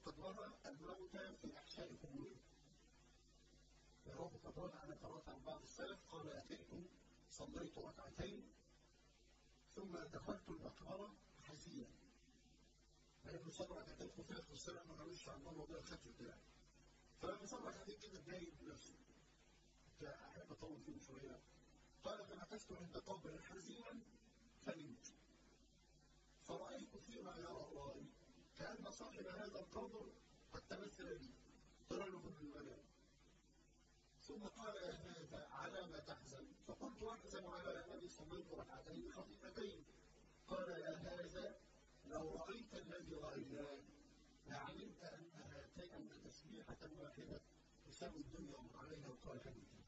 قد رأى الموتى في أحشاء قبورهم رواه قد رأى أن قرأت عن بعض السلف قال أتيت صليت ركعتين ثم دخلت المقبرة حزينا فلما صلى ركعتين خفيت والسلام ما قالوش عن موضوع الختم بتاعي فلما صلى ركعتين كده اتضايق بنفسه أحب أطول فيه شوية قال فمكثت عند قبر حزينا فنمت فرأيت فيما يرى الله كأن صاحب هذا القبر قد تمثل لي رجل من المنام ثم قال يا هذا على ما تحزن فقلت احزن على انني صليت ركعتين خفيفتين قال يا هذا لو رايت الذي رايناه لعلمت ان هاتين ان تسبيحه واحده تساوي الدنيا ومن عليها وقال حديثا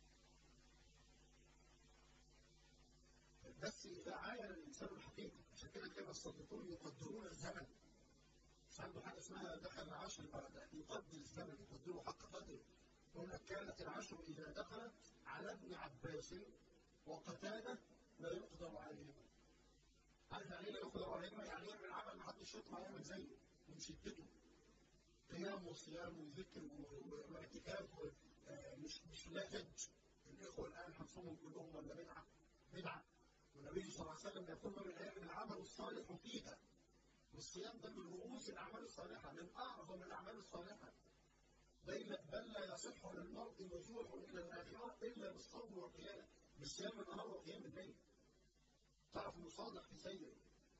بس اذا عاين الانسان الحقيقه عشان كده كان الصديقون يقدرون الزمن مش عنده حاجه اسمها دخل العشر بعد يقدر الزمن يقدره حق قدره يقول لك كانت العشر اذا دخلت على ابن عباس وقتاده لا يقدر عليهما عارف يعني ايه لا يقدر عليهما يعني يعمل عمل ما حدش يطلع يعمل زيه من شدته قيام وصيام وذكر واعتكاف مش مش لاهج الاخوه الان حصلهم كلهم ولا بدعه بدعه والنبي صلى الله عليه وسلم يقول من الايام العمل الصالح فيها والصيام ده من رؤوس الاعمال الصالحه من اعظم الاعمال الصالحه بين بل لا يصح للمرء الرجوع الى الاخره الا بالصوم والقيام بالصيام النهار وقيام الليل تعرف انه صادق في سيره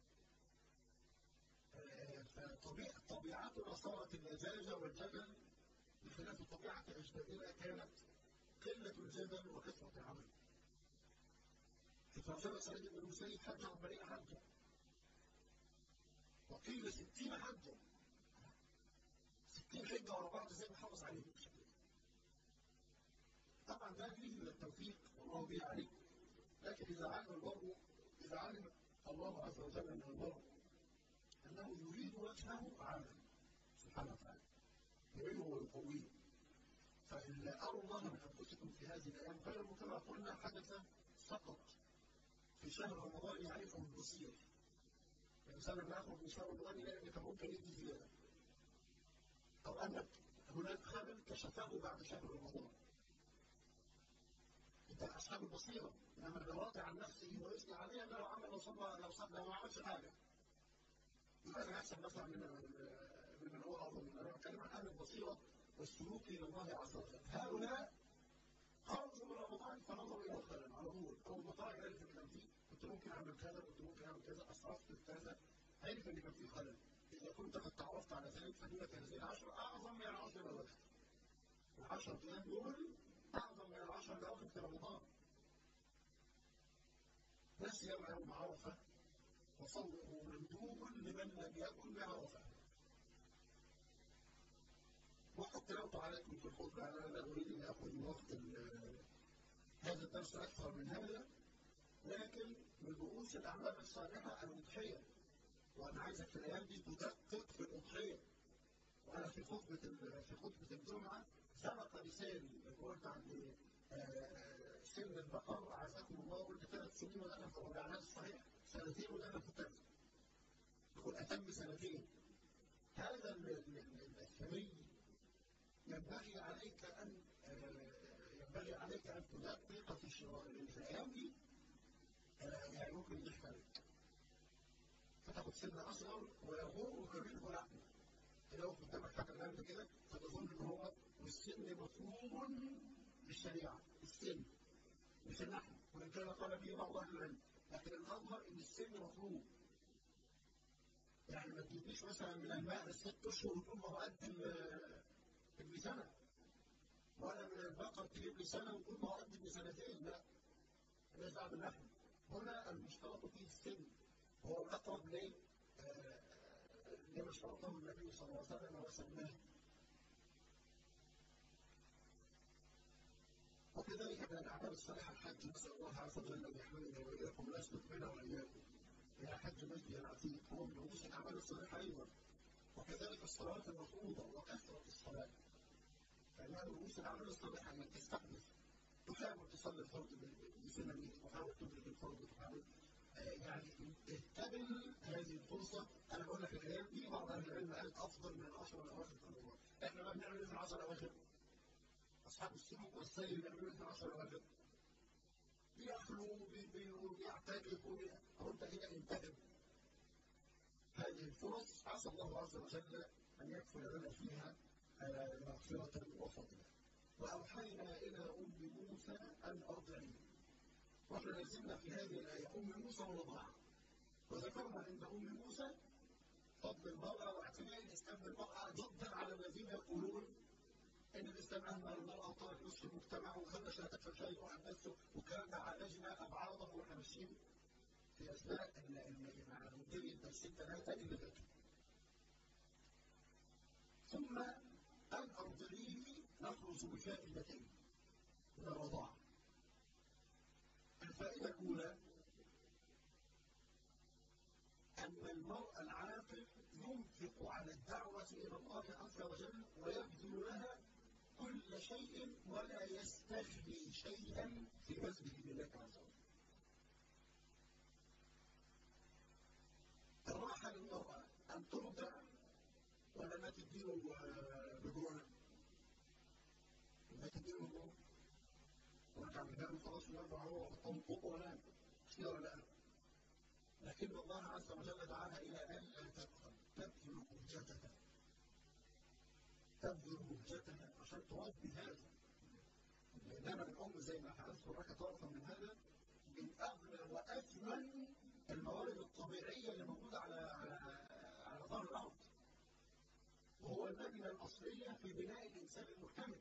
فطبيعتنا صارت اللجاجه والجبل بخلاف طبيعه اجدادنا كانت قله الجبل وكثره العمل ففرق سعيد بن المسيب حج 40 حجه وقيل 60 حجه 60 حجه ورا بعض ازاي نحافظ عليهم طبعا ده فيه التوفيق والله به عليك لكن اذا علم المرء اذا علم الله عز وجل من المرء انه يريد وجهه عمل سبحانه وتعالى يريده ويقويه فإن أروا الله من أنفسكم في هذه الأيام خير كما قلنا حدث سقط في شهر رمضان يعرفه البصير الإنسان لما يخرج من شهر رمضان يلاقي إنك ممكن يدي زيادة أو أنك هناك خلل كشفاه بعد شهر رمضان أنت أصحاب البصيرة إنما اللي راضي عن نفسه ويثني عليها لو عمل لو صلى لو صلى لو ما عملش حاجة يبقى أنا أحسن مثلا من من هو أفضل من أنا بتكلم عن أهل البصيرة والسلوك إلى الله عز وجل هؤلاء خرجوا من رمضان فنظروا إلى الخلل على طول أول ما طلع عرف إن كان فيه كنت ممكن أعمل كذا كنت ممكن أعمل كذا أسرفت في كذا عرف إن كان فيه خلل إذا كنت قد تعرفت على ذلك فدولة هذه العشر أعظم من العشر الأواخر العشر أيام دول أعظم من العشر الأواخر في رمضان لا سيما يوم عرفة وصومه مندوب لمن لم يكن بعرفة وقد تلوت عليكم في الخطبة أنا لا أريد أن آخذ من وقت هذا الدرس أكثر من هذا لكن من رؤوس الأعمال الصالحة الأضحية وأنا عايزك في الأيام دي تدقق في الأضحية وأنا في خطبة في خطبة الجمعة سبق لساني قلت عن سن البقر عزكم الله قلت ثلاث سنين وأنا في الربيعات الصحيح سنتين وأنا في الثالث يقول أتم سنتين هذا الثري ينبغي عليك أن ينبغي عليك أن تدقق في الشراء لأن في الأيام دي يعني ممكن يضحك عليك فتاخد سن أصغر ويغور كبيره لحمه لو قدامك حاجة جنب كده فتظن إن هو السن مطلوب بالشريعة السن مش اللحم وإن كان قال فيه بعض أهل العلم لكن الأظهر إن السن مطلوب يعني ما تجيبليش مثلا من الماء الست أشهر وتقول ما هو قد ابن سنة ولا من البقر تجيب لي سنة وتقول ما هو قد ابن سنتين لا مالناش دعوة باللحم هنا المشترط فيه السن هو الأقرب ليه؟ لما اشترطه النبي صلى الله عليه وسلم وسماه وكذلك من الأعمال الصالحة الحج نسأل الله عز وجل أن يحملنا وإياكم ويسلك بنا وإياكم إلى حج مسجد العتيق هو من رؤوس الأعمال الصالحة أيضا وكذلك الصلاة المفروضة وكثرة الصلاة فإنها من رؤوس الأعمال الصالحة أنك تستحدث تحاول تصلي الفرض بسننه تحاول تدرك الفرض تحاول يعني اهتبل هذه الفرصة أنا بقول لك الأيام دي بعض أهل العلم قال أفضل من العشر بيعملوا في العشر الاواخر اصحاب السلوك والسير بيعملوا في العشر الاواخر بيخلو بيعتكف او انت هنا انتهب هذه الفرص عسى الله عز وجل ان يكفل لنا فيها مغفره وفضلا واوحينا الى ام موسى ان ارضعيه واحنا نزلنا في هذه الايه ام موسى ورضاعه وذكرنا عند ام موسى فضل المراه واعتناء الاسلام بالمراه ضدا على الذين يقولون ان الاسلام اهمل المراه وترك نصف المجتمع وخلى شهادات فشاي واحد بس والكلام ده عالجنا ابعاضه واحنا ماشيين في اثناء مع مدير الدرسين ثلاثه اللي فاتوا. ثم ان ارضعيه نخرج بفائدتين من الرضاعه. الفائده الاولى أن المرء العاقل ينفق على الدعوة إلى الله عز وجل ويبذل لها كل شيء ولا يستغني شيئا في بذله لله عز وجل. الراحة للمرأة أن ترضع ولا ما تديله بجوع؟ ما تديله بجوع. وأنت عم تعمل خلاص ويرضع هو وحطهم فوق ولا مش ولا لا؟ لكن الله عز وجل دعاها إلى أن لا تبخل تبذل مهجتها تبذل مهجتها عشان تربي هذا بينما الأم زي ما هنذكر لك طرفا من هذا من أغلى وأثمن الموارد الطبيعية اللي موجودة على على على ظهر الأرض وهو اللبنة الأصلية في بناء الإنسان المكتمل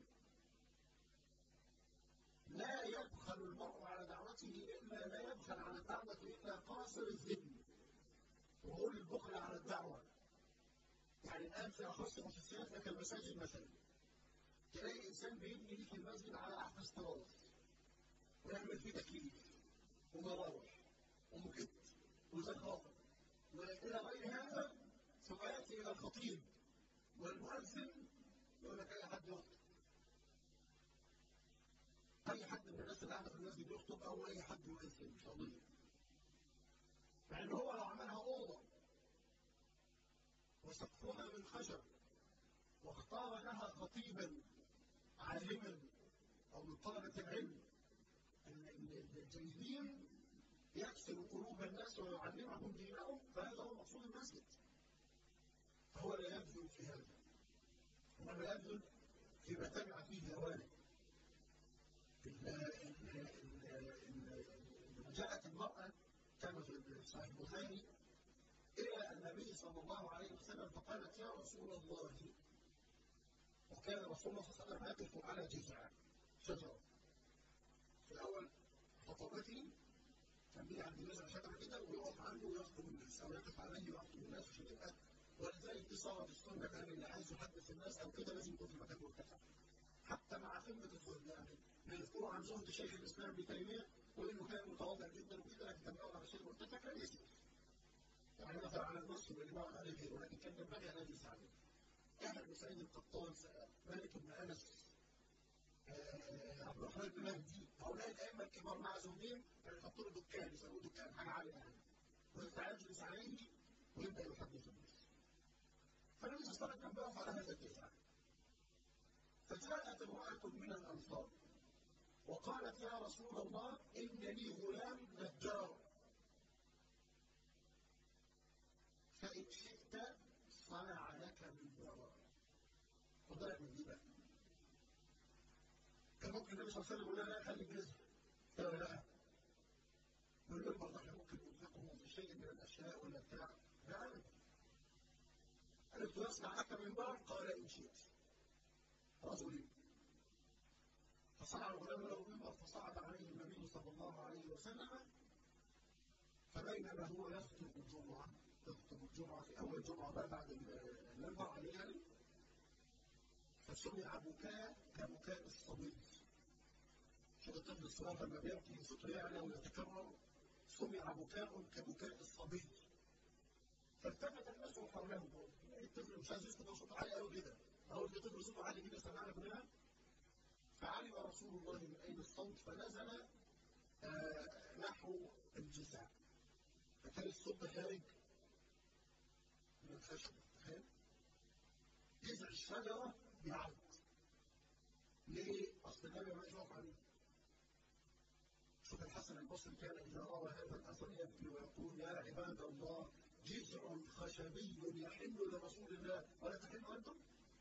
لا يبخل المرء على دعوته إلا لا يبخل على الدعوة إلا قاصر الذهن وهو البخل على الدعوة يعني الآن في أخص خصوصيات لك المساجد مثلا تلاقي إنسان بيبني ليك المسجد على أحدث طراز ويعمل فيه تكييف ومراوح ومكت وزخارف وإلى غير هذا ثم يأتي إلى الخطيب والمؤذن يقول لك أي حد يخطب اي حد من الناس اللي قاعده في المسجد يخطب او اي حد يؤذن مش قضيه مع ان هو لو عملها اوضه وسقفها من خشب واختار لها خطيبا عالما او من طلبه العلم الجيدين يكسر قلوب الناس ويعلمهم دينهم فهذا هو مقصود المسجد فهو لا يبذل في هذا هو لا يبذل فيما تبع فيه هوانه جاءت المرأة كما في صحيح البخاري إلى النبي صلى الله عليه وسلم فقالت يا رسول الله وكان رسول الله صلى الله عليه وسلم يقف على جذع شجرة في أول خطبته كان بيه عند جذع شجرة كده ويقف عنده ويخطب الناس أو يقف عليه ويخطب الناس عشان يبقى ولذلك دي صارت السنة كان اللي عايز يحدث الناس أو كده لازم يكون في مكان مرتفع حتى مع قمة الزهد يعني بيذكروا عن زهد شيخ الاسلام ابن تيميه وانه كان متواضع جدا وكده لكن كان بيقعد على شيء مرتفع كان يسكت. يعني مثلا على المسلم اللي بقعد عليه غيره ولكن كان ينبغي ان يجلس عليه. يحيى بن سعيد القطان مالك بن انس عبد الرحمن بن مهدي هؤلاء الائمه الكبار مع زهدين كانوا يحطوا له دكان يسموه دكان حاجه عاليه يعني. ويبدا يجلس عليه ويبدا يحدث الناس. فالنبي صلى الله عليه وسلم كان بيقف على هذا الدفاع. فجاءت امرأة من الأنصار وقالت يا رسول الله إن لي غلام نجار فإن شئت صنع لك من وراء خد من دي بقى كان ممكن النبي صلى الله عليه وسلم يقول لا خلي الجزء لا لا يقول له برضه احنا ممكن ننفقه في شيء من الاشياء ولا بتاع لا قالت له يصنع لك من بار قال ان شئت رجل فصعد الغلام له المنبر فصعد عليه النبي صلى الله عليه وسلم فبينما هو يخطب الجمعة يخطب الجمعة في أول جمعة بقى بعد المنبر عليه يعني فسمع بكاء كبكاء الصبي شوف الطفل الصغير لما بيبكي صوته يعلى ويتكرر سمع بكاء كبكاء الصبي فالتفت الناس حوله الطفل مش عايز يسكت صوته عالي قوي كده أول ما طفل صوته عالي كده سمعنا كلنا فعلم رسول الله من أين الصوت فنزل آه نحو الجزع فكان الصوت خارج من الخشب تخيل جذع الشجرة يعد ليه؟ أصل النبي ما يشوف عليه شوف الحسن البصري كان إذا روى هذا الأثر يبكي ويقول يا عباد الله جذع خشبي يحل لرسول الله ولا تحل أنتم؟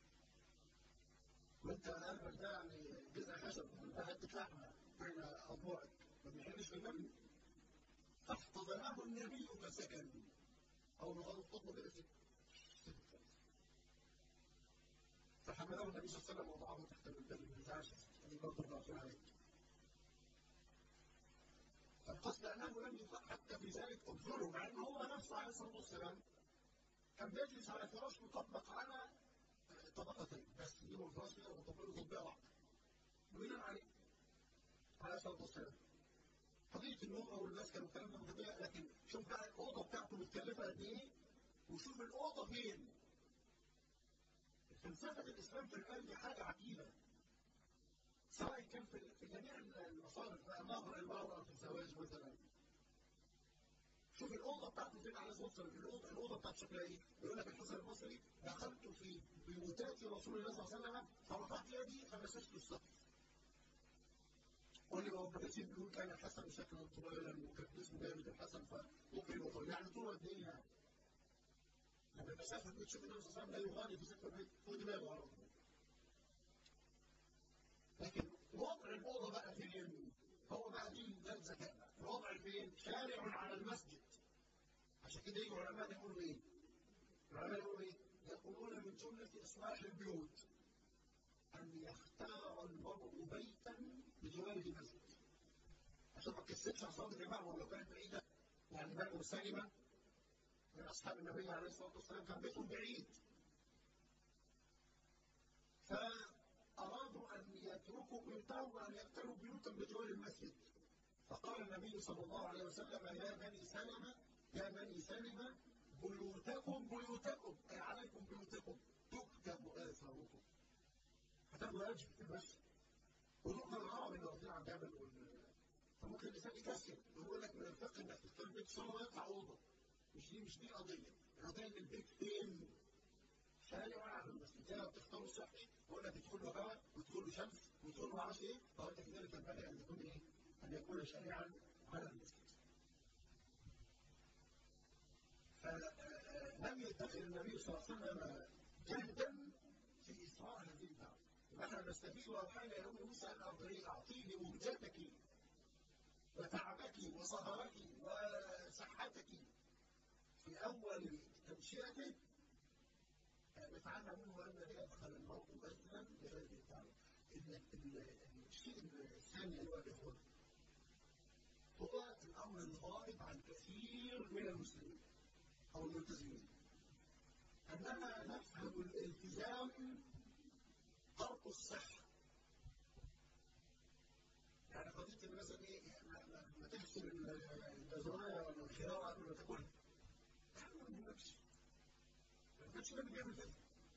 وأنت قلبك ده يعني جذع خشب وأنت حتة لحمة بين أضلاعك ما بيحلش بالنبي فاحتضنه النبي فسكن أو نقول الخطبة كده فحمله النبي صلى الله عليه وسلم وضعه تحت الباب ما ينفعش دي برضه الرسول عليه القصد انه لم يطلق حتى في ذلك انظروا مع انه هو نفسه عليه الصلاه والسلام كان بيجلس على فراش مطبق على طبقتين بس يجيبوا الفراش كده ويطبقوا طبقه واحده بناء عليه عليه الصلاه والسلام قضيه النوم او الناس كانوا الكلام ده متضايق لكن شوف بقى الاوضه بتاعته متكلفه قد ايه وشوف الاوضه فين فلسفه الاسلام في القلب حاجه عجيبه سواء كان في في جميع المصارف بقى نظر المرأة في الزواج مثلا شوف الأوضة بتاعته فين على الصوت الأوضة الأوضة بتاعته شكلها إيه؟ يقول لك الحسن البصري دخلت في بيوتات رسول الله صلى الله عليه وسلم فرفعت يدي فمسست السقف. قول لي هو ابن كثير بيقول كان الحسن شكلا طويلا وكان اسمه جامد الحسن فممكن يطول يعني طول قد إيه يعني؟ لما المسافة بتشوف النبي صلى الله عليه وسلم لا يغالي في سكة البيت فوق دماغه على طول. لكن وضع الأوضة بقى فين؟ هو بقى دي ده الذكاء بقى، الوضع فين؟ شارع على المسجد. عشان كده يجوا العلماء يقولوا إيه؟ العلماء يقولوا إيه؟ يقولون من جملة إصلاح البيوت أن يختار المرء بيتا بجوار المسجد. عشان ما تكسبش أصحاب الجماعة ولو كانت بعيدة يعني بنو سلمة من أصحاب النبي عليه الصلاة والسلام كان بيتهم بعيد. ف أرادوا أن يتركوا بيوتهم وأن يقتلوا بيوتا بجوار المسجد فقال النبي صلى الله عليه وسلم يا بني سلمة يا بني سلمة بيوتكم بيوتكم أي عليكم بيوتكم تكتب آثاركم هتاخدوا أجر في المسجد ونقطة العرب اللي واخدين على الجبل فممكن الإنسان يكسر ويقول لك من الفقه إنك تختار بيت صلاة ويطلع أوضة مش دي مش دي القضية القضية إن البيت فين؟ شارع على المسجد زي ما بتختاروا صحي يقول لك يدخل له هواء ويدخل له شمس ويدخل له معرفش ايه فهو كذلك ينبغي ان يكون ايه؟ ان يكون شارعا على المسجد. فلم يدخر النبي صلى الله عليه وسلم جهدا في اسراء هذه الدعوه. نحن نستفيد واوحينا الى ام موسى ان ارضعيه اعطيني مهجتك وتعبك وسهرك وصحتك في اول تمشيته نتعلم منه ان لا يدخل الموت مثلا لهذه الدعوه. الشيء الثاني ايها الاخوه هو الامر الغائب عن كثير من المسلمين او الملتزمين. اننا نفهم الالتزام ترك الصحه. يعني قضيه مثلا ايه ما تغسل الجزرايه ولا الخياره قبل ما تاكلها. احنا ما بنمشي. ما كانش النبي بيعمل كده.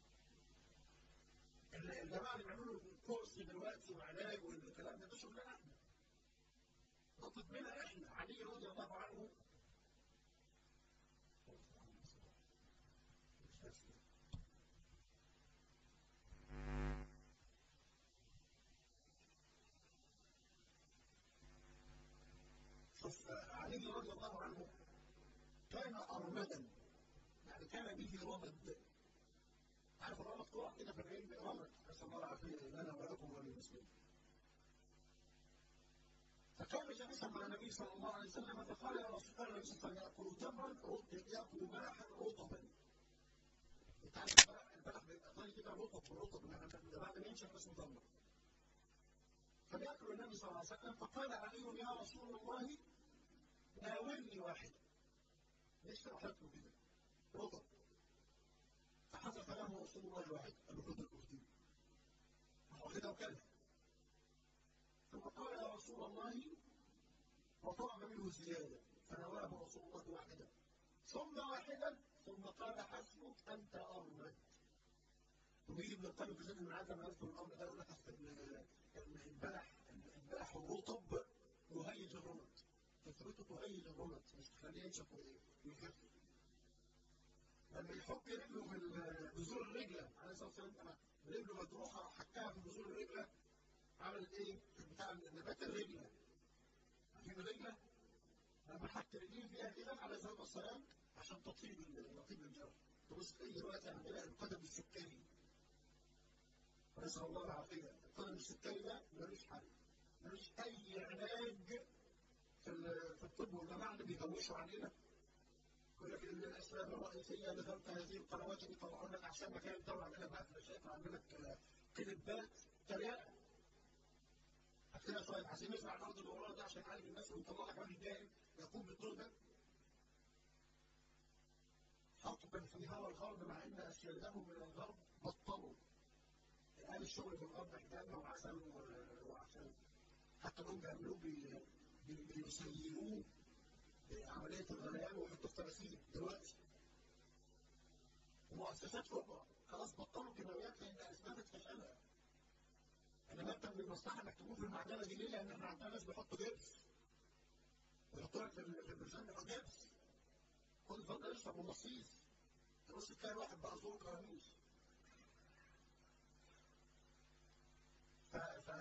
الجماعه اللي بيعملوا كورس دلوقتي وعلاج والكلام ده ده شغلنا احنا. نطلب منها احنا علي رضي الله عنه شوف علي رضي الله عنه كان ارمدا يعني كان به رمد عارف الرمد طلع كده في العلم رمد نسال الله العافيه لنا ولكم وللمسلمين فكان جالسا مع النبي صلى الله عليه وسلم فقال يا رسول الله النبي صلى الله عليه وسلم ياكل تمرا ياكل بلحا رطبا انت عارف البلح بيبقى طري كده رطب رطب ده بعد ما ينشف اسمه تمر فبياكل النبي صلى الله عليه وسلم فقال علي يا رسول الله ناولني واحد ليش راحته كده رطب فحذف له رسول الله واحد قال له خد الاختين واخدها وكلها ثم قال يا رسول الله وطعم منه زياده فنواه رسول الله واحدا ثم واحدا ثم قال حسبك انت ارمد ويجي ابن القيم في زاد المعاد لما يذكر الامر ده يقول لك اصل البلح البلح الرطب يهيج الرمد كثرته تهيج الرمد مش تخليه ينشف ويخف لما يحط رجله في بذور الرجله عليه الصلاه والسلام رجله مجروحه حكاها في نزول الرجله عملت ايه؟ بتاع نبات الرجله عارفين الرجله؟ لما حط رجليه فيها كده عليه الصلاه والسلام عشان تطيب تطيب الجرح تبص تلاقي دلوقتي عندنا القدم السكري نسال الله العافيه القدم السكري ده ملوش حل ملوش اي علاج في في الطب والجماعه اللي بيهوشوا علينا يقول لك ان الاسباب الرئيسيه لخلق هذه القنوات اللي طلعوا لك عشان ما كانت طبعا عندنا بقى فلاشات وعندنا كليبات تريقه هتلاقي شويه عايزين نسمع الارض اللي ورانا ده عشان نعالج الناس ونطلع لك راجل دائم يقوم بالدور ده حقبا في هوى الغرب مع ان اسيادهم من الغرب بطلوا الان الشغل في الغرب حجامه وعسل وعسل حتى هم بيعملوه بيسيروه عمليه الغليان ويحطوا في تماثيل دلوقتي ومؤسسات كبرى خلاص بطلوا كيماويات لان اثبتت فشلها انا بكتب من المصلحه انك تكون في المعدنه دي ليه؟ لان احنا عندنا ناس بيحطوا جبس ويحطوا لك في الميزان بيحط جبس كل فتره يشرب مصيص تبص تلاقي واحد بقى زور كراميس ف ف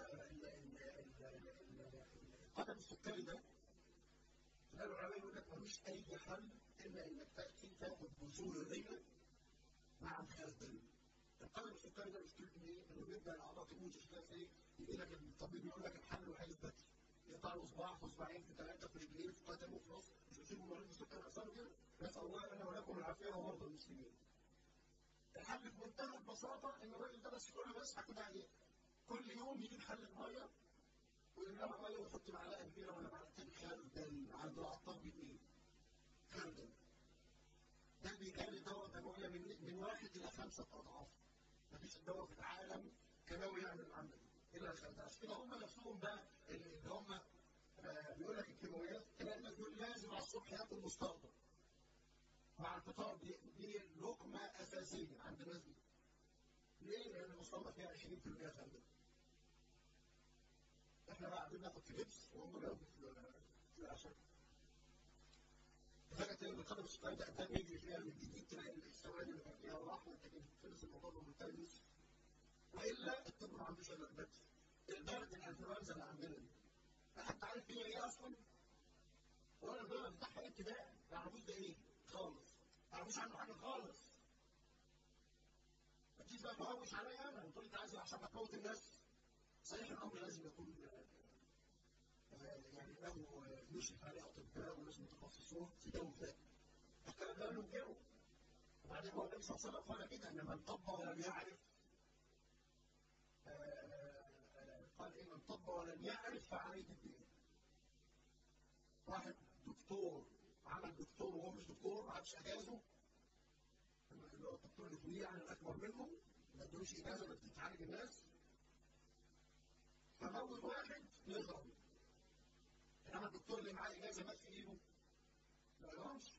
القدم السكري ده قالوا العلماء يقول لك ملوش اي حل الا انك تاتي تاخد بذور الرجل مع الخردل القدم السكري ده مشكلته ايه؟ انه بيبدا الاعضاء تموت اشتاف ايه؟ يجي لك الطبيب يقول لك الحل الوحيد البتر يقطع له صباع في صباعين في ثلاثه في رجلين في قدمه في نص مش بيسيبوا مريض السكر اثاره كده نسال الله لنا ولكم العافيه ومرضى المسلمين. الحل في منتهى البساطه ان الراجل ده بس كل بس هكون عليه كل يوم يجيب حله ميه ويملى ميه ويحط معلقه كبيره ولا معلقتين خردل عند العطار باثنين خردل ده بيجري دواء تنويه من من واحد الى خمسه اضعاف مفيش دواء في العالم كيماوي يعمل العمل الا الخردل عشان كده هم نفسهم بقى اللي هم آه بيقول لك الكيماويات الكلام ده بيقول لازم على الصبح ياكل مستخدم مع الفطار دي دي لقمه اساسيه عند الناس دي ليه؟ لان المستخدم فيها 20% خردل احنا بقى قاعدين ناخد في لبس وهم بياخدوا في العشاء لدرجه ان القدم السكري ده قدام يجري فيها من جديد تلاقي السواد اللي كان فيها راح لكن خلص الموضوع ممتاز والا الطب ما عندوش الا البت البرد الانفلونزا اللي عندنا دي حتى عارف فيها ايه اصلا؟ ولا البلد بتاعها ابتداء ما يعرفوش ده ايه خالص ما يعرفوش عنه حاجه خالص ما تجيش بقى تهوش عليا انا وتقول لي انت عايز عشان تموت الناس صحيح الامر لازم يكون يعني له يشرف عليه اطباء وناس متخصصون في جو ذات الكلام ده له جو وبعدين هو النبي صلى الله عليه وسلم قال كده ان من طب ولم يعرف قال ايه من طب ولم يعرف فعليه الدين واحد دكتور عمل دكتور وهو مش دكتور ما عادش اجازه اللي هو الدكتور اللي فوقيه يعني الاكبر منه ما ادوش اجازه انك تتعالج الناس فموت واحد يضرب انما الدكتور اللي معاه اجازه مات في ايده ما يقدرش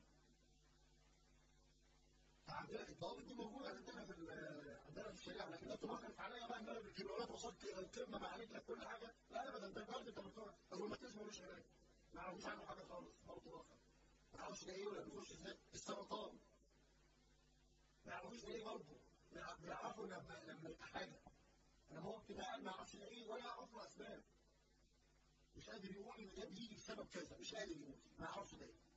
فعندنا الضوابط دي موجوده عندنا في عندنا في الشريعه لكن انت وقفت عليا بقى ان انا بالكيلوات وصلت القمه بعالج لك كل حاجه لا ابدا ده البرد انت بتقول الروماتيزم ملوش علاج ما يعرفوش عنه حاجه خالص برضه واقف ما يعرفوش ده ايه ولا بيخش ازاي السرطان ما يعرفوش ده ايه برضه بيعرفوا لما لما يبقى حاجه انا هو ابتداء ما اعرفش ده ايه ولا اعرف له اسباب مش قادر يقول ده بيجي بسبب كذا مش قادر يقول ما اعرفش ده ايه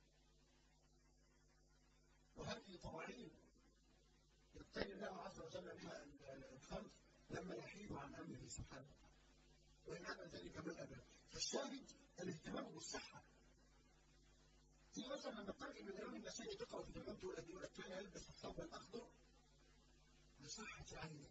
وهذه طواعين يبتلي الله عز وجل بها الخلق لما يحيد عن امره سبحانه وان عمل ذلك من ابد فالشاهد الاهتمام بالصحه في مثلا لما ترجع من اليوم النسائي تقرا في ترجمته يقول لك كان يلبس الثوب الاخضر لصحه عينه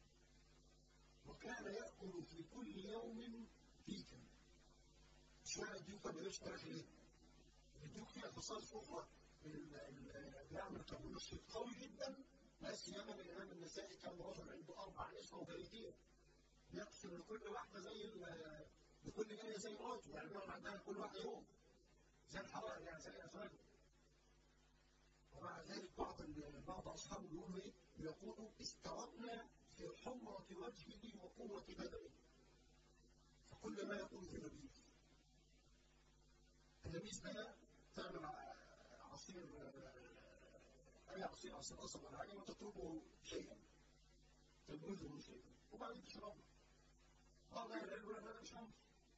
وكان يأكل في كل يوم ديكا اشمعنى الديوكا بلاش تاريخ ليه؟ الديوك فيها خصائص أخرى بيعمل كابولوس قوي جدا لا سيما الإمام النسائي كان رجل عنده أربع نسوة وبيتين يقسم لكل واحدة زي لكل جاية زي مراته يعني بيقعد عندها كل واحدة يوم زي الحرائر يعني زي أزواجه ومع ذلك بعض بعض أصحابه بيقولوا إيه؟ بيقولوا استردنا في حمرة وجهه وقوة بدنه فكل ما يقول في النبيذ النبيذ ده تعمل عصير أي عصير عصير قصب ولا حاجة وتتركه شيئا تجوز المسلم وبعدين تشربه بعض اهل العلم يقول هذا مش امر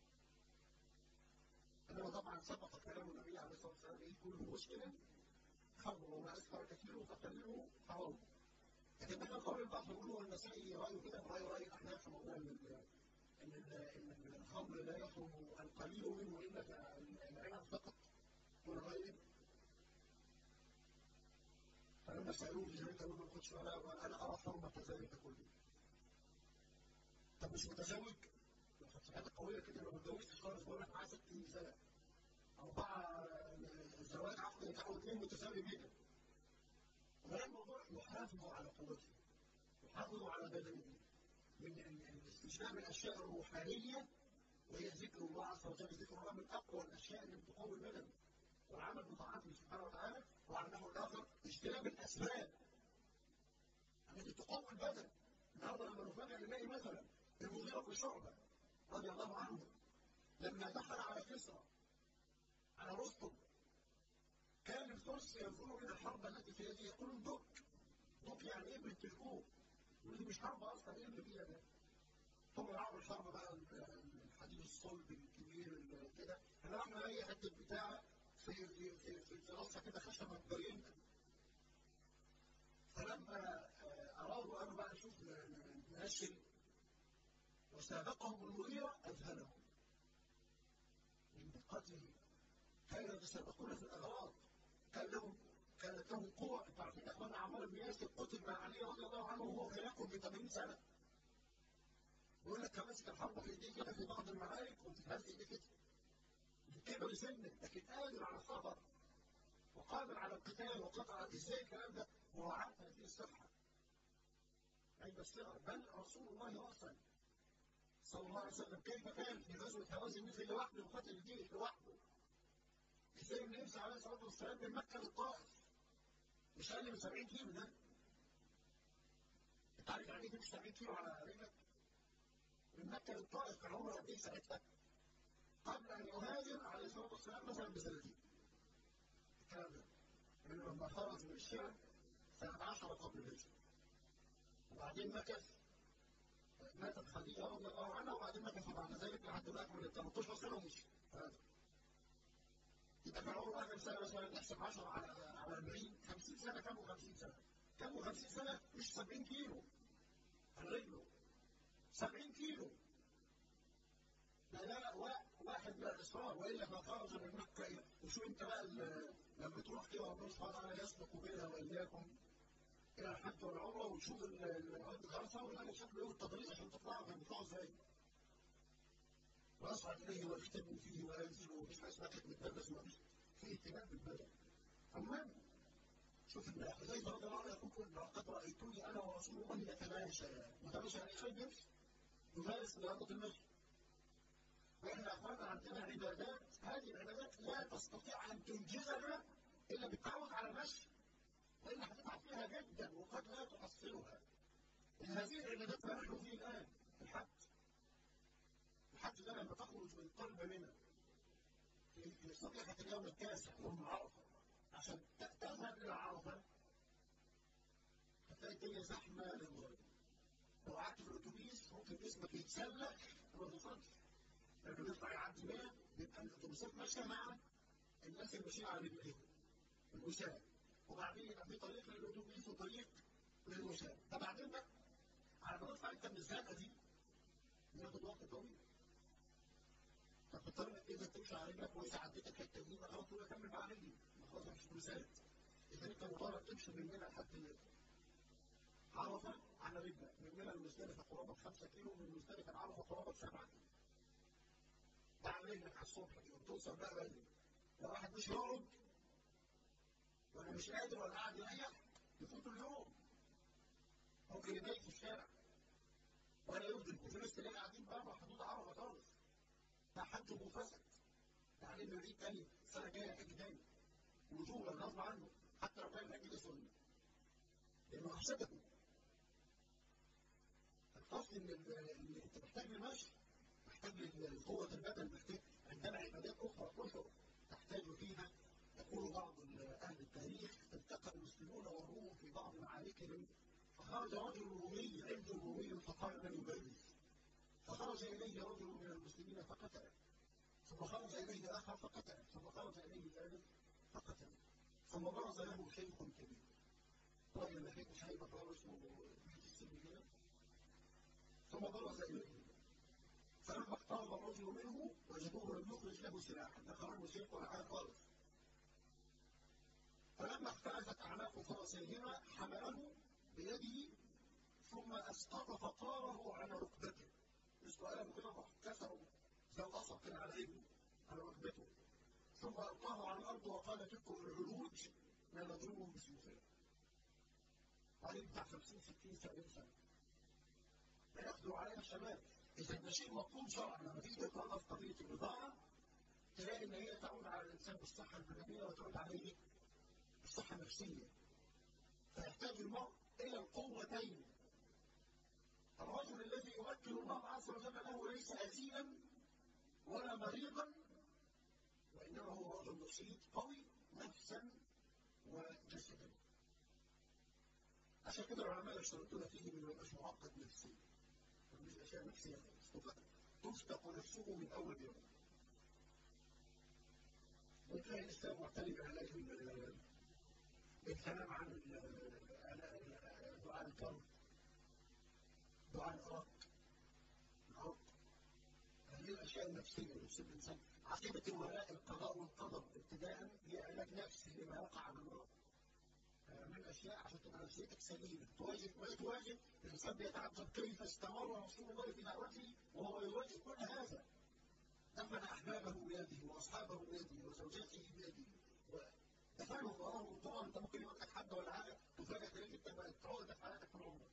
انما طبعا سبق كلام النبي عليه الصلاه والسلام ايه كل مشكل خمر وما اسكر كثيره فقليله حرام لكن احنا قول البحر يقولوا النسائي رايه كده راي راي الاحناف في موضوع ان ان ان الخمر لا يحرم القليل منه الا العنب فقط والغير فلما سالوه في ذلك قالوا ما كنتش ولا انا ارى حرمه ذلك كله طب مش متزوج؟ في حاجه قويه كده لو ما اتجوزتش خالص بقول لك معاه 60 سنه اربعه زواج عقد نكاح واثنين متساوي جدا وده الموضوع يحافظوا على قوته يحافظوا على بدنه من استشهاد الاشياء الروحانيه وهي ذكر الله عز وجل ذكر الله من اقوى الاشياء اللي بتقوي البدن والعمل بطاعته سبحانه وتعالى وعلى النحو الاخر اجتناب الاسباب التي تقوي البدن النهارده لما نفاجئ نلاقي مثلا المغيرة بن شعبة رضي الله عنه لما دخل على كسرى على رستم كان الفرس ينظرون الى الحرب التي في يده يقولون دك دك يعني ايه بتلكوه ودي مش حرب اصلا ايه اللي فيها ده ثم لعبوا الحرب بقى الحديد الصلب الكبير كده احنا رحنا اي حته بتاع في في في في, في راسها كده خشبه مبينه فلما ارادوا قالوا بقى نشوف ننشل وسابقهم المغيرة أذهلهم من دقته كانوا يتسابقون في الأغراض كان لهم كانت لهم قوة أنتوا عارفين إخواننا عمار بن ياسر قتل مع علي رضي الله عنه وهو كان يقرب من 80 سنة يقول لك كان ماسك الحرب في ايديه كده في بعض المعارك وبتتهز ايديه كده كبر سنه لكن قادر على السفر وقادر على القتال وقطع ازاي الكلام ده وهو عارف هذه الصحة عند الصغر بل رسول الله رأسا صلى الله عليه وسلم كيف كان في غزوة هوازن مثل لوحده وقتل الجيش لوحده ازاي النبي عليه الصلاة والسلام من مكة للطائف مش أقل من 70 كيلو ده أنت عارف يعني إيه تمشي 70 كيلو على رجلك من مكة للطائف كان عمره قد إيه ساعتها قبل أن يهاجر عليه الصلاة والسلام مثلا بسنتين الكلام ده من لما خرج من الشام سنة 10 قبل الهجرة وبعدين مكث ماتت خديجه رضي الله عنها وبعدين مكث بعد ذلك لحد ما اكمل ال 13 سنه ومشي يبقى كان عمره كام سنه مثلا نحسب 10 على على 40 50 سنه كم 50 سنه كم 50 سنه مش 70 كيلو على رجله 70 كيلو لا لا لا واحد من الاصرار والا ما خرج من مكه وشو انت بقى لما تروح كده ربنا سبحانه وتعالى يسلك بينها واياكم الى الحج والعمره وتشوف الارض غرسه ولا شكله ايه التدريج عشان تطلعوا كان بيطلعوا ازاي؟ واصعد اليه واختبئ فيه وانزل ومفيش حاجه اسمها كتب الدرس ومفيش في اهتمام بالبدن. المهم شوف ان حذيفه رضي الله عنه يقول لقد رايتني انا ورسول الله نتماشى نتماشى يعني شيء يمشي يمارس رياضه المشي. واحنا اخوانا عندنا عبادات هذه العبادات لا تستطيع ان تنجزها الا بالتعود على المشي. وإلا هتتعب فيها جدا وقد لا تحصلها. هذه العبادات ما نحن فيه الآن الحج. الحج ده لما تخرج من قلب منى في صبيحة اليوم التاسع يوم عرفة عشان تذهب إلى عرفة هتلاقي الدنيا زحمة للغاية. لو قعدت في الأتوبيس ممكن جسمك يتسلق وما توصلش. لما بيطلع يعدي 100 بيبقى الأتوبيسات ماشية مع الناس اللي ماشيين على رجليهم. الوسام. وبعدين يبقى في طريق للاتوبيس وطريق للوسام طب بعدين بقى على ما تطلع انت من الزنقه دي بياخد وقت طويل فبتضطر انك اذا تمشي على رجلك واذا عديت الحته دي بقى خلاص تقول اكمل بقى رجلي خلاص مش مسافه اذا انت مضطر تمشي من هنا لحد عرفه على رجلك من هنا لمزدلفه قرابه 5 كيلو من مزدلفه لعرفه قرابه 7 كيلو تعمل رجلك على الصبح كده وتوصل بقى بدري لو واحد مش يقعد ولا مش قادر ولا قاعد يريح يفوت اليوم ممكن يبيت في الشارع ولا يبذل وفي ناس تلاقي قاعدين بره حدود عرفه خالص ده حجه فسد يعني انه يعيد تاني السنه الجايه حج تاني وجوبا غصب عنه حتى لو كان الحج ده سنه لانه افسده القصد ان انت محتاج للمشي محتاج لقوه البدن محتاج عندنا عبادات اخرى كثر تحتاج فيها يقول بعض أهل التاريخ التقى المسلمون والروم في بعض معاركهم فخرج رجل رومي عبد رومي فقال من يبارز فخرج اليه رجل من المسلمين فقتله ثم خرج اليه اخر فقتله ثم خرج اليه ثالث فقتله ثم برز له شيخ كبير راجل لحيته شايبه خالص وبيت السن كده ثم برز اليه فلما اقترب الرجل منه وجدوه لم يخرج له سلاحا لا خرج شيخ ولا حاجه خالص فلما اختلفت اعناق فرسيهما حمله بيده ثم اسقط فقاره على ركبته مسكوا قلم كده راح كسروا زي القصب كده على ابنه على ركبته ثم القاه على الارض وقال تلكم العلوج لا نضربهم بسيوفنا عليه بتاع 50 60 70 سنه لا ياخذوا علينا الشباب اذا ده شيء مطلوب شرعا لما تيجي تقرا في قضيه البضاعه تلاقي ان هي تعود على الانسان بالصحه البدنيه وتعود عليه الصحه النفسيه فيحتاج المرء الى القوتين الرجل الذي يمكن الله عز وجل له ليس أثيما ولا مريضا وإنما هو رجل نشيط قوي نفسا وجسدا عشان كده العلماء يشترطون فيه انه يبقاش معقد نفسيا مش اشياء نفسيه تفتق نفسه من اول يوم وتلاقي الاسلام معتني بعلاج الكلام عن دعاء الكرب دعاء الأرق الأرق هذه الأشياء النفسية اللي تصيب الإنسان عقيدة الولاء القضاء والقدر ابتداء هي علاج نفسي لما يقع من الله من الأشياء عشان تبقى نفسيتك سليمة تواجه ما تواجه الإنسان بيتعجب كيف استمر رسول الله في دعوته وهو يواجه كل هذا دفن أحبابه بيده وأصحابه بيده وزوجاته بيده دفنهم وراهم طبعا أنت ممكن يقول لك حد ولا حاجة تفاجئ تلاقيك أنت بقت تعود في حياتك طول عمرك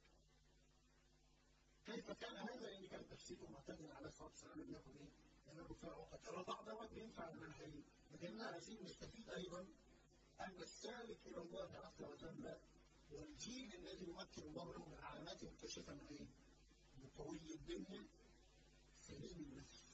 كيف كان هذا ان كانت نفسيته معتدله على الصلاه والسلام لم يكن ايه؟ لم يكن فيها وقت الرضاع دوت بينفع المنهجين لكننا عايزين نستفيد ايضا ان السالك الى الله عز وجل والجيل الذي يمكن الله له من علامات مكتشفه من ايه؟ من قوي الدنيا سليم النفس.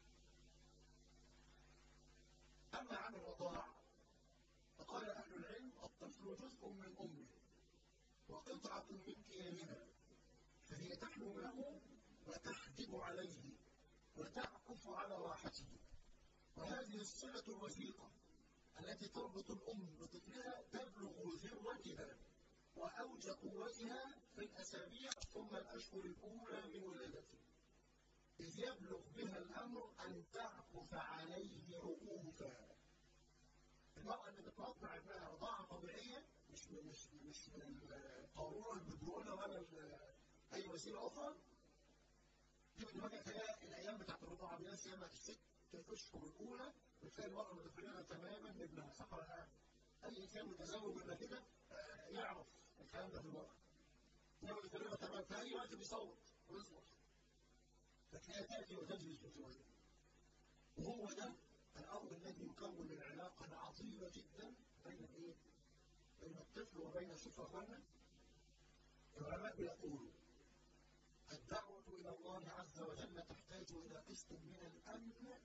اما عن الرضاع فقال اهل العلم الطفل جزء من امه وقطعه من كيانها فهي تحلو له وتحجب عليه وتعكف على راحته وهذه الصلة الوثيقة التي تربط الأم بطفلها تبلغ ذروتها وأوج قوتها في الأسابيع ثم الأشهر الأولى من ولادته إذ يبلغ بها الأمر أن تعكف عليه عقوفا المرأة اللي بترضع ابنها رضاعة طبيعية مش من مش مش من القارورة البدرونة ولا اي وسيله اخرى دي بتواجه تلاقي الايام بتاعت الرضاعه دي ناس ياما الست الاشهر الاولى بتلاقي المراه متفرغه تماما لابنها صح ولا لا؟ اي انسان متزوج ولا كده يعرف الكلام ده في المراه. هي متفرغه تماما في اي وقت بيصوت ويصوت. فتلاقيها تاتي وتجلس بسهوله. وهو ده الامر الذي يكون العلاقه العظيمه جدا بين ايه؟ بين الطفل وبين شوف اخوانا العلماء بيقولوا الدعوة إلى الله عز وجل تحتاج إلى قسط من الأمن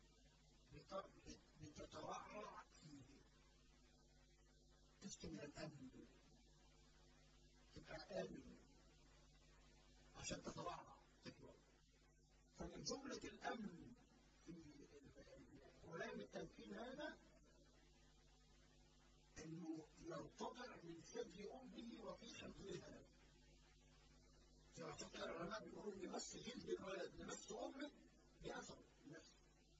لتترعرع فيه قسط من الأمن تبقى آمن عشان تترعرع تكبر فمن جملة الأمن في ولام التمكين هذا انه يرتضع من ثدي امه وفي حفظها عشان كده العلماء بيقولوا ان مس جلد الولد لمس امه بيأثر النفس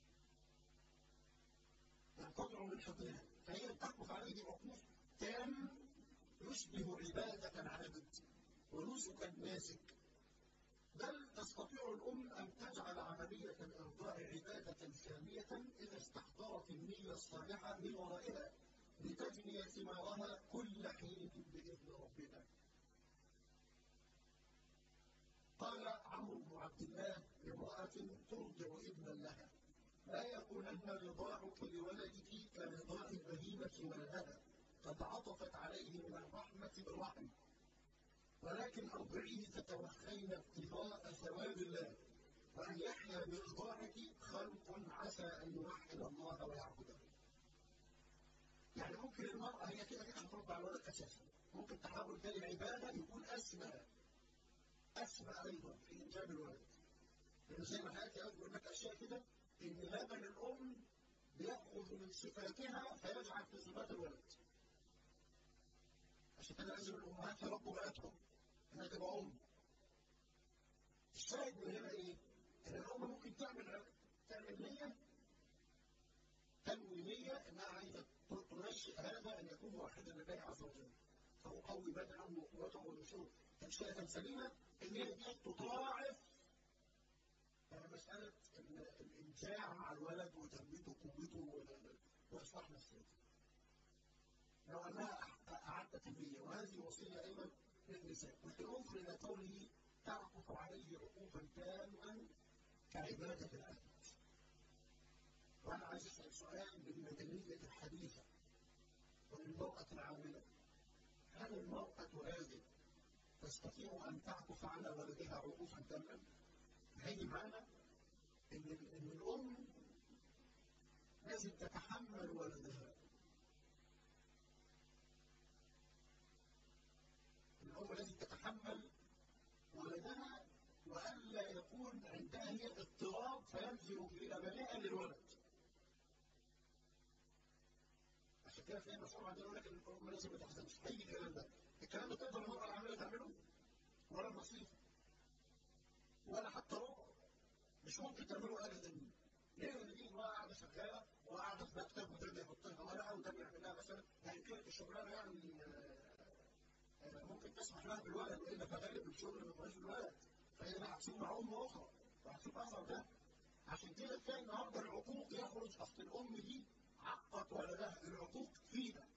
ينقطع من حفظها فهي تقف عليه عقوق تام يشبه عبادة العابد ونسكا ناسك بل تستطيع الأم أن تجعل عملية الإرضاع عبادة سامية إذا استحضرت النية الصالحة من ورائها لتجني ثمارها كل حين بإذن ربنا. قال عمرو بن عبد الله لامرأة ترضع ابنا لها لا يكونن رضاعك لولدك كرضاع البهيمة ولدها قد عطفت عليه من الرحمة بالرحم ولكن أرضعيه تتوخين ابتغاء ثواب الله وأن يحيا بإرضاعك خلق عسى أن يوحد الله ويعبده. يعني ممكن المرأة هي كده كده هترضع الولد أساسا، ممكن تحول ده لعبادة يكون أسمى أسمى أيضا في إنجاب الولد لأن زي ما حضرتك يقول لك أشياء كده إن لبن الأم بيأخذ من صفاتها فيجعل في صفات الولد عشان كده لازم الأمهات يربوا بناتهم إنها تبقى أم الشاهد من هنا إيه؟ إن الأم ممكن تعمل تعمل نية تنوي نية إنها عايزة تنشئ هذا أن يكون واحدا لله عز وجل فأقوي بدنه وقوته ونشوه تنشئة سليمة إن هي دي تضاعف مسألة الإنجاع مع الولد وتربيته وقوته وإصلاح نفسيته. لو أنها أعدت النية وهذه وصية أيضا للنساء بالإضافة إلى قوله تعطف عليه عقوبا تاما كعبادة العبد. وأنا عايز أسأل سؤال بالمدنية الحديثة وللمرأة العاملة هل المرأة هذه تستطيع أن تعطف على ولدها عطوفا تاما؟ هيجي معانا إن إن الأم لازم تتحمل ولدها. الأم لازم تتحمل ولدها وألا يكون عندها هي اضطراب فينزل في لبنها للولد. عشان كده تلاقي مسؤول عندنا يقول لك الأم لازم ما تحزنش، هيجي الكلام ده. الكلام ده تقدر المرأة العاملة تعمله؟ ولا النصيحة. ولا حتى ربع مش ممكن تعملوا ابدا ليه اللي دي امراه قاعده شغاله وقاعده في مكتب وده يحط لها ورقه وده بيعمل لها مثلا يعني كانت الشغلانه يعني ممكن تسمح لها بالولد والا فغالب الشغل ما بيبقاش بالولد فهي هتسيب مع ام اخرى وهتسيب اثر ده عشان كده تلاقي النهارده العقوق يخرج اصل الام دي عقت ولدها العقوق فينا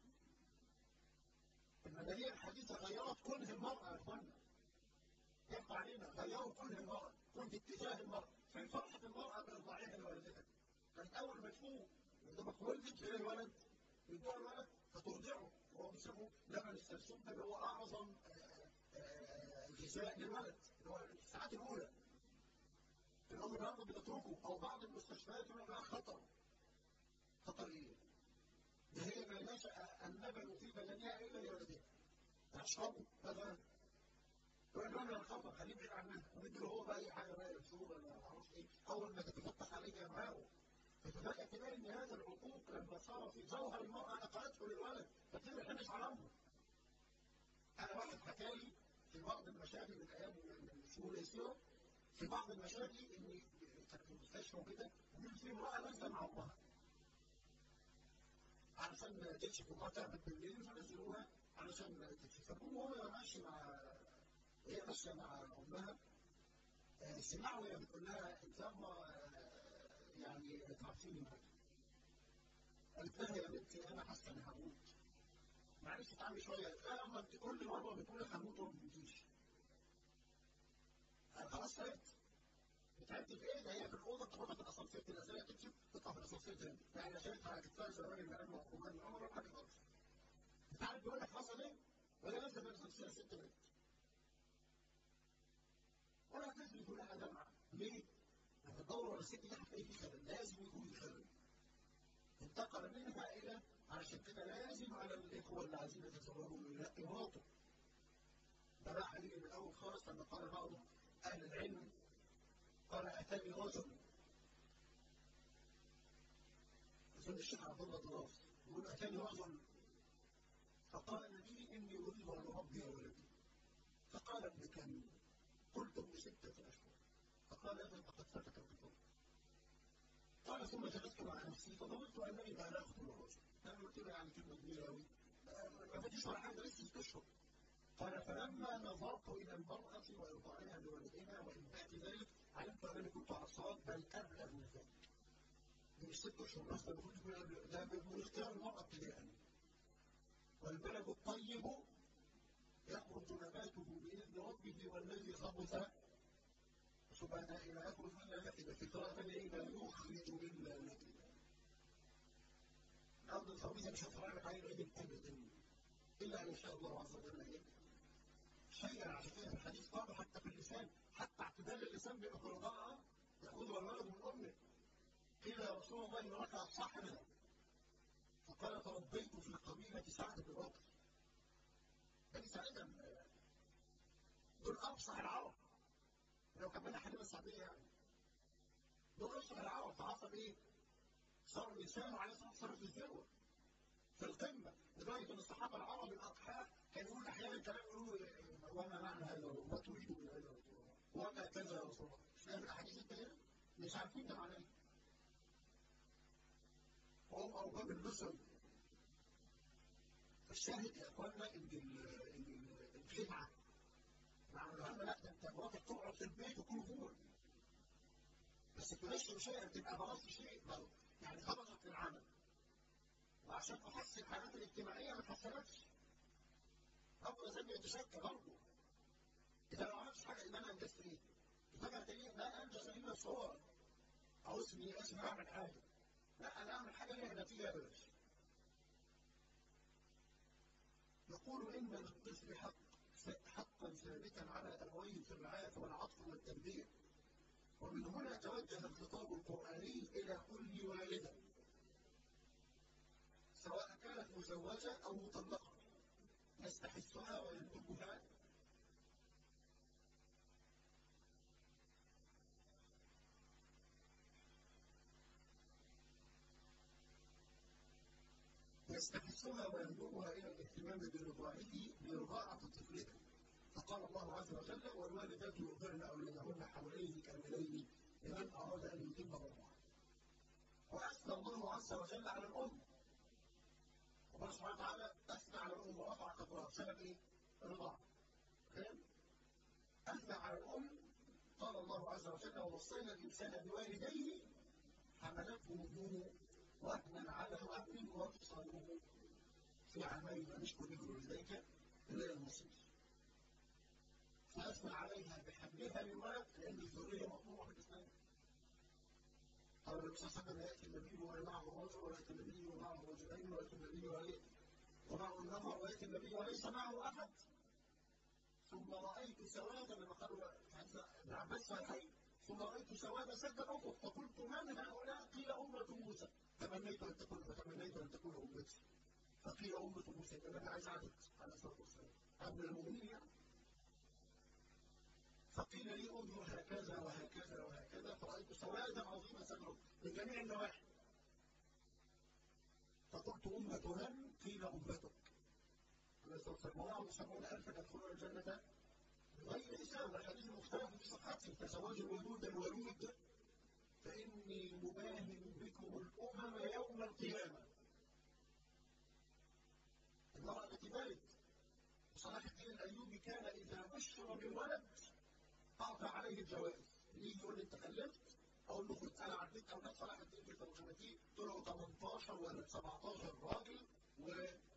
المدنيه الحديثه غيرت كل المراه يا اخوانا يبقى علينا غيروا كل المرأة كنت اتجاه المرأة في فرحة المرأة بإرضاعها لوالدها كانت أول ما تفوق لما ولدت غير الولد يدوها الولد فترضعه وهو بيسموه لبن السلسوم ده اللي هو أعظم غذاء للولد اللي هو الساعات الأولى الأم النهارده بتتركه أو بعض المستشفيات يقول لك خطر خطر إيه؟ ده هي ما نشأ اللبن في بدنها إلا لولدها تشربه مثلا يقول له انا الخطر خليه بعيد عنها ومدي له هو بقى اي حاجه بقى يشوف ولا ما اعرفش ايه اول ما تتفتح عليه دماغه فتبقى كمان ان هذا العقوق لما صار في جوهر المراه نقلته للولد فكده احنا مش علمهم انا واحد حكى لي في بعض المشاكل من ايام الشهور اليسيره في بعض المشاكل ان كانت في المستشفى وكده يقول في امراه نازله مع امها علشان تكشف امها تعبت بالليل فنزلوها علشان تكشف فالام وهو ماشي مع وهي ماشيه مع امها سمعوا وهي بتقول لها انت يعني تعرفيني معاك قالت لها يا بنتي انا حاسه اني هموت معلش اتعاملي شويه قالت لها اما انت كل مره بتقولي هموت وما بتجيش انا خلاص تعبت تعبت في ايه؟ ده هي في الاوضه تاخدها في الاسانسير كده زي تمشي تطلع في الاسانسير تاني يعني شايفها على كتفها زي الراجل اللي قال له عمر عمر ما تقدرش انت عارف بيقول لك حصل ايه؟ وهي نازله في الاسانسير ست بنت ولا تثبت لها دمعة ليه؟ لما تدور على الست دي هتلاقي في خلل لازم يكون في خلل انتقل منها الى علشان كده لازم على الاخوه اللي عايزين يتزوجوا يلاقي مراته ده بقى عليه من الاول خالص لما قال بعض اهل العلم قال اتاني رجل اظن الشيخ عبد الله ضراس يقول اتاني رجل فقال لي اني اريد ان اربي ولدي فقال ابن كم قلت ابن ستة أشهر فقال إذا فقد فتك القطر قال ثم جلست مع نفسي فظننت أنني لا أخطب الرجل أنا قلت له يعني كلمة كبيرة أوي ما فاتش ولا حاجة لسه ست أشهر قال فلما نظرت إلى المرأة وإرضاعها لولدها وإنبات ذلك علمت أنني كنت على الصواب بل أبلغ من ذلك دي مش ست أشهر بس المفروض تكون ده من اختيار المرأة ابتداء والبلد الطيب يخرج نباته بإذن ربه والذي خبث سبحانه إلى يخرج إلا نكدا في قراءة إيه لا يخرج إلا نكدا الأرض الخبيثة مش هتطلع عليه العلم أبدا إلا أن يشاء الله عز وجل إيه شيئا عشان كده في الحديث قال حتى في اللسان حتى اعتدال اللسان بيبقى في الرضاعة يأخذها الولد من أمه قيل يا رسول الله إن ركع صاحبها فقال تربيت في قبيلة سعد بن بكر بني سعيد افصح العرب لو كان بين حليمه السعديه يعني دول افصح العرب فحصل ايه؟ صار لسانه عليه الصلاه والسلام في الذروه في القمه لدرجه ان الصحابه العرب الاقحاء كانوا يقولوا احيانا كلام يقولوا وما معنى هذا وما تريد من هذا وما كذا يا رسول الله مش فاهم الاحاديث الكثيره مش عارفين ده معناه ايه وهم ارباب النصر الشاهد يا اخوانا ان الخدعه مع الهم لا ده انت مراتك تقعد في البيت وكل جوه بس تنشر شيء تبقى بوظت شيء يعني خرجت من العمل وعشان تحسن حياتك الاجتماعيه ما تحسنتش ربنا زي يتشكى برضه اذا ما عملتش حاجه يبقى انا انجزت ايه؟ فجاه تلاقيه لا انجز الا الصور او اسمي اسمي اعمل حاجه لا انا اعمل حاجه ليها نتيجه يا بلاش يقول ان للطفل حق حقا ثابتا على ابويه في الرعايه والعطف والتربيه ومن هنا توجه الخطاب القراني الى كل والده سواء كانت مزوجه او مطلقه يستحثها ويندبها يستحثها ويندبها الى الاهتمام برضاعه برضاعه طفلها فقال الله عز وجل والوالدات يرضعن اولادهن حولين كاملين لمن اراد ان يتم الرضاعه واثنى الله عز وجل على الام الله سبحانه وتعالى اثنى على الام ورفع قدرها بسبب ايه؟ الرضاعه فاهم؟ اثنى على الام قال الله عز وجل ووصينا الانسان بوالديه حملته امه وهنا على وهن وفصاله في عامين ان اشكر به ولديك الى المصير فاثنى عليها بحملها للولد لان الذريه مطلوبه في الاسلام قال النبي صلى الله عليه وسلم ياتي النبي ومعه رجل وياتي النبي ومعه رجلين وياتي النبي ومعه النفر وياتي النبي وليس معه احد ثم رايت سوادا لما قالوا ابن عباس صحيح ثم رايت سوادا سد الافق فقلت من هؤلاء؟ قيل امه موسى تمنيت ان تكون فتمنيت ان تكون امتي فقيل امه موسى يبقى انا عايز عدد عليه الصلاه والسلام عبد المؤمنين يعني فقيل لي انظر هكذا وهكذا وهكذا فرايت سوادا عظيما سدره من جميع النواحي فقلت أمة من؟ قيل أمتك عليه الصلاة والسلام وراهم سبعون ألفا يدخلون الجنة بغير حساب الحديث المختلف في صحته تزوجوا الولود الولود فإني مباهن بكم الأمم يوم القيامة المرأة التي بلد صلاح الدين الأيوبي كان إذا بشر بالولد أعطى عليه الجوائز يجي يقول لي أنت خلفت اقول له خد انا عديت اولاد صلاح الدين في الخمسيناتي طلعوا 18 ولا 17 راجل و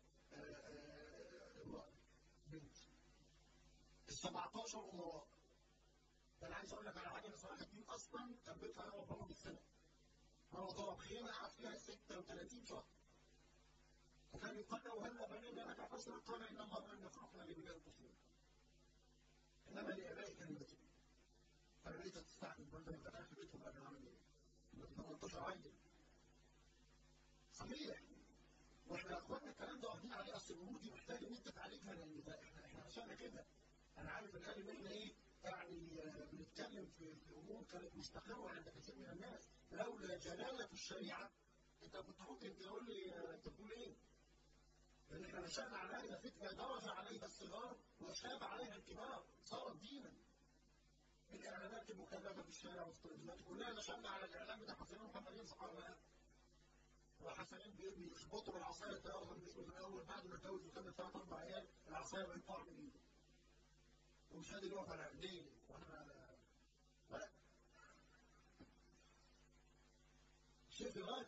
بنت ال 17 امراء انا عايز اقول لك على حاجه صلاح الدين اصلا كان بيطلع يضرب بره بالسنه هو ضرب خيمه قعد فيها 36 شهر وكان يقال له هلا بنينا لك حسنا قال ان الله لم يخلقنا لبناء القصور انما لابائك كلمتين فانا بقيت تستعجب وانت ما فتحت بيتهم قبل عامل ايه؟ 18 عيل صحيح واحنا يا اخوانا الكلام ده واخدين عليه اصل الامور دي محتاج ان انت تعالجها لان احنا احنا عشان كده انا عارف الان ان احنا ايه يعني بنتكلم في, في امور كانت مستقره عند كثير من الناس لولا جلاله الشريعه انت كنت ممكن تقول لي انت بتقول ايه؟ لان احنا نشأنا على هذه الفتنه درج عليها الصغار وشاب عليها الكبار صارت دينا الاعلانات المكلفه في الشارع والتلفزيونات كلها نشأنا على الاعلان بتاع حسنين محمدين صحابه وحسنين بيخبطوا بالعصايه تاخذ الاسم في الاول بعد ما اتجوز وكمل ثلاث اربع عيال العصايه بقت طعم من ايده ومش قادر يقف على رجليه واحنا لا شيء في غايه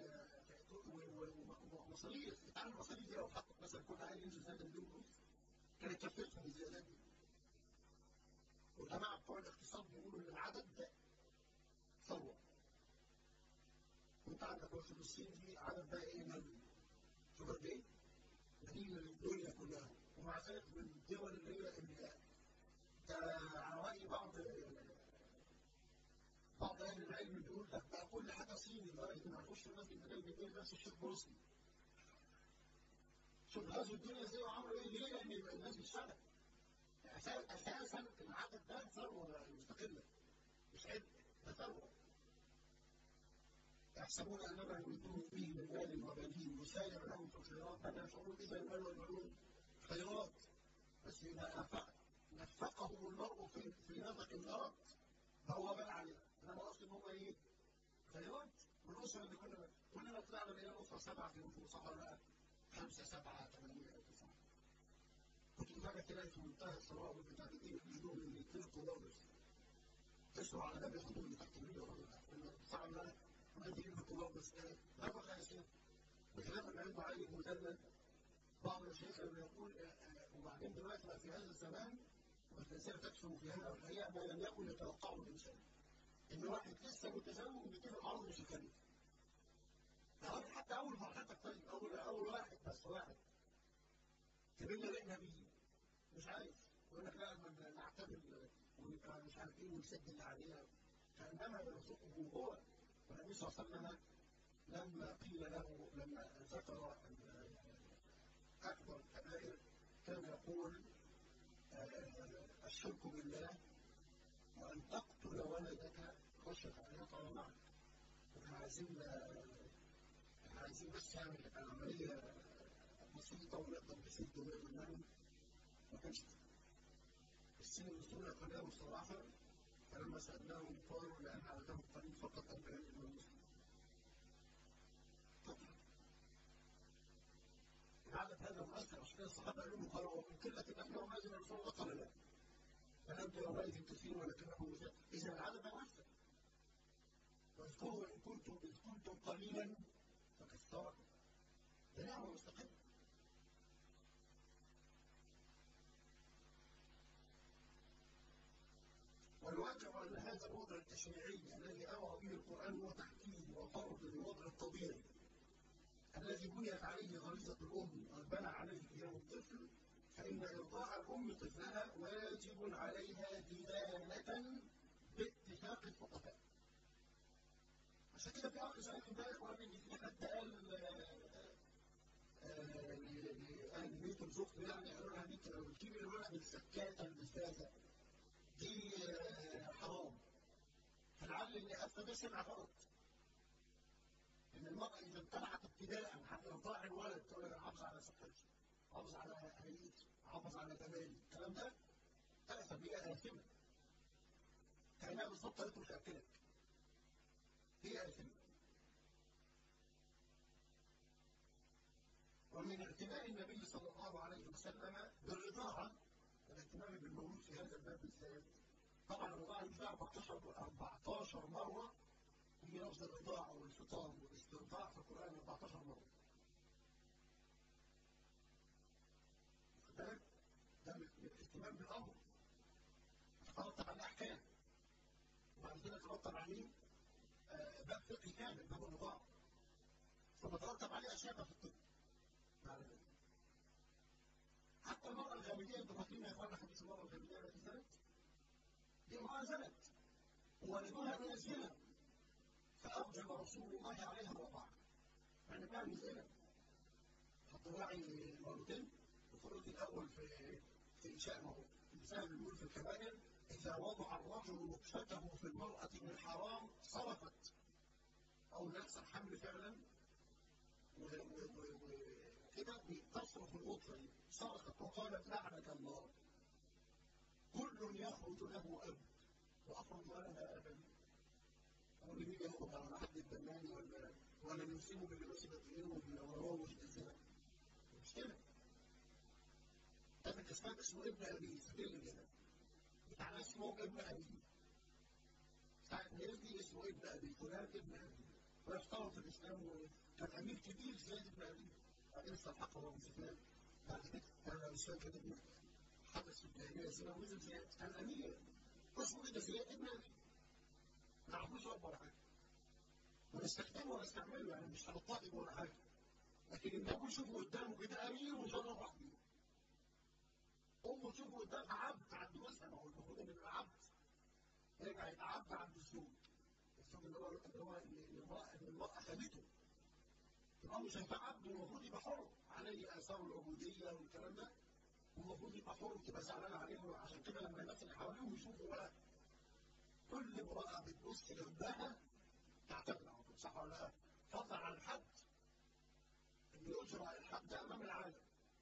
مصاريف تعالى المصاريف دي لو اتحطت مثلا كل عيل ينزل زياده مليون ونص كانت كفتهم الزيادات دي والجماعه بتوع الاقتصاد بيقولوا ان العدد ده ثروه وانت عندك الفلسطين دي عدد بقى ايه مليون شوف قد ايه؟ مدينه للدنيا كلها ومع ذلك من الدول اللي هي اللي ده على راي بعض بعض اهل العلم بيقول لك بقى كل حاجه صيني لدرجه ان هنخش الناس المجال بيقول نفس الشيخ بروسلي شوف غزو الدنيا ازاي وعملوا ايه ليه؟ لان الناس بتشتغل اساسا العدد ده ثروه مستقله مش عبء ده ثروه يحسبون انما يريدون فيه من مال وبنين يسارع لهم في الخيرات انا شعور اذا المال والبنون خيرات بس اذا أفق نفقهم المرء في في نفق الارض فهو بل عليه انما اصل هو ايه؟ خيرات والاسره اللي كنا كلنا طلعنا من الاسره سبعه في نفوس صح ولا لا؟ خمسه سبعه ثمانيه تسعه كنت فجاه تلاقي في منتهى الصراع بتاع الايه الجنون اللي يتلقوا لابس تسمع على باب الخطوط اللي تحت الرجل ولا لا؟ صعب لا ما يجي يلقوا لابس ايه؟ ما بقى يا شيخ بخلاف ان عنده عيل مدلل بعض الشيخ يقول وبعدين دلوقتي بقى في هذا الزمان والتأثير تكثر في هذا الحقيقة ما لم يكن يتوقعه الإنسان. إن واحد لسه متزوج بيجيب العرض مش يكلف. حتى أول فرحتك طيب أول أول واحد بس واحد. كبرنا لقينا بيه مش عايز يقول لك لا نعتمد ونبقى مش عارف ايه ونسد اللي علينا كانما يرزقه هو والنبي صلى الله عليه وسلم لما قيل له لما ذكر اكبر الكبائر كان يقول الشرك بالله وأن تقتل ولدك خشية أن يطعم معك. احنا عايزين احنا عايزين بس نعمل عملية بسيطة ونقدر نسد باب المال ما كانش السن الرسول قناة مستضعفة فلما سألناهم قالوا لأن عددهم قليل فقط 40 من المسلم. العدد هذا مؤثر عشان كده الصحابه قالوا له قالوا ومن قله الاحنا ومازن الرسول الله قال لا فلم يومئذ كثير ولكنه مثال اذا العدد مؤثر واذكروا ان كنتم اذ كنتم قليلا فكثركم ده نعمه مستقله والواقع ان هذا الوضع التشريعي الذي امر به القران هو تحكيم وفرض للوضع الطبيعي الذي بنيت عليه غريزة الأم وبنى عليه قيام الطفل فإن إرضاع الأم طفلها واجب عليها دلالة باتفاق الفقهاء. عشان كده في أخ سأل امبارح وقال إن في حد قال لأهل بيت الزوج يعني قالوا لها دي لو تجيبي الولد السكاتة البزازة دي حرام. فلعل اللي أفتى ده سمع غلط. ان المراه اذا امتنعت ابتداء عن ارضاع الولد تقول لك انا حافظ على صحتي حافظ على هيئتي حافظ على جمالي الكلام ده تأثر بيها آثمة كأنها بالظبط قالت مش هأكلك هي آثمة ومن اعتناء النبي صلى الله عليه وسلم بالرضاعة الاهتمام بالمولود في هذا الباب بالذات طبعا الرضاعة مش 14 14 مرة في لفظ الرضاعة والفطام والاسترضاع في القرآن 14 مرة. بالك؟ ده من الاهتمام بالأمر. تترتب عليه أحكام. وبعد كده تترتب عليه باب فقهي كامل باب الرضاعة. ثم تترتب عليه أشياء في الطب. حتى المرأة الغامدية أنتم فاكرين يا إخوانا حديث المرأة الغامدية التي زنت؟ دي امرأة زنت. ووالدها من الزنا. فأوجب رسول الله عليها الرضاعة. يعني بقى مثلا هتراعي مرتين الفرد الأول في في إنشاء موضوع الإنسان بيقول في الكبائر إذا وضع الرجل نطفته في المرأة من حرام صرفت أو يحصل حمل فعلا وكده تصرف النطفة دي صرخت وقالت لعنك الله كل يخرج له أب وأخرج لها أبا أقول لي مين ياخد على حد البناني ولا ولا نسيبه باللباس بطيئين وهو مش بالزنا مش كده ده الاسلام اسمه ابن ابي سبيل كده بتاع اسمه ابن ابي ساعة ما يجي اسمه ابن ابي فلان ابن ابي ويختار في الاسلام كان امير كبير زياد ابن ابي بعدين استلحقه هو مسلم بعد كده انا مش فاكر ابن حدث في الجاهليه اسمه وزن زياد كان امير اسمه كده زياد ابن ابي ما نعرفوش رب ولا حاجه ونستخدمه ونستعمله يعني مش هنطالب ولا حاجه لكن النبي يشوفه قدامه كده امير وجرب واحده امه تشوفه قدامها عبد عند جوزها ما هو المفروض ان يبقى عبد يرجع يبقى عبد عند الزوج الزوج اللي هو اللي هو المراه المراه خدته يبقى مش هيبقى عبد والمفروض يبقى حر عليه اثار العبوديه والكلام ده والمفروض تبقى حر وتبقى زعلانه عليهم عشان كده لما الناس اللي حواليهم يشوفوا بقى كل امراه بتبص جنبها تعتبر على طول صح ولا لا؟ فضلا عن الحد ان يجرى الحد امام العالم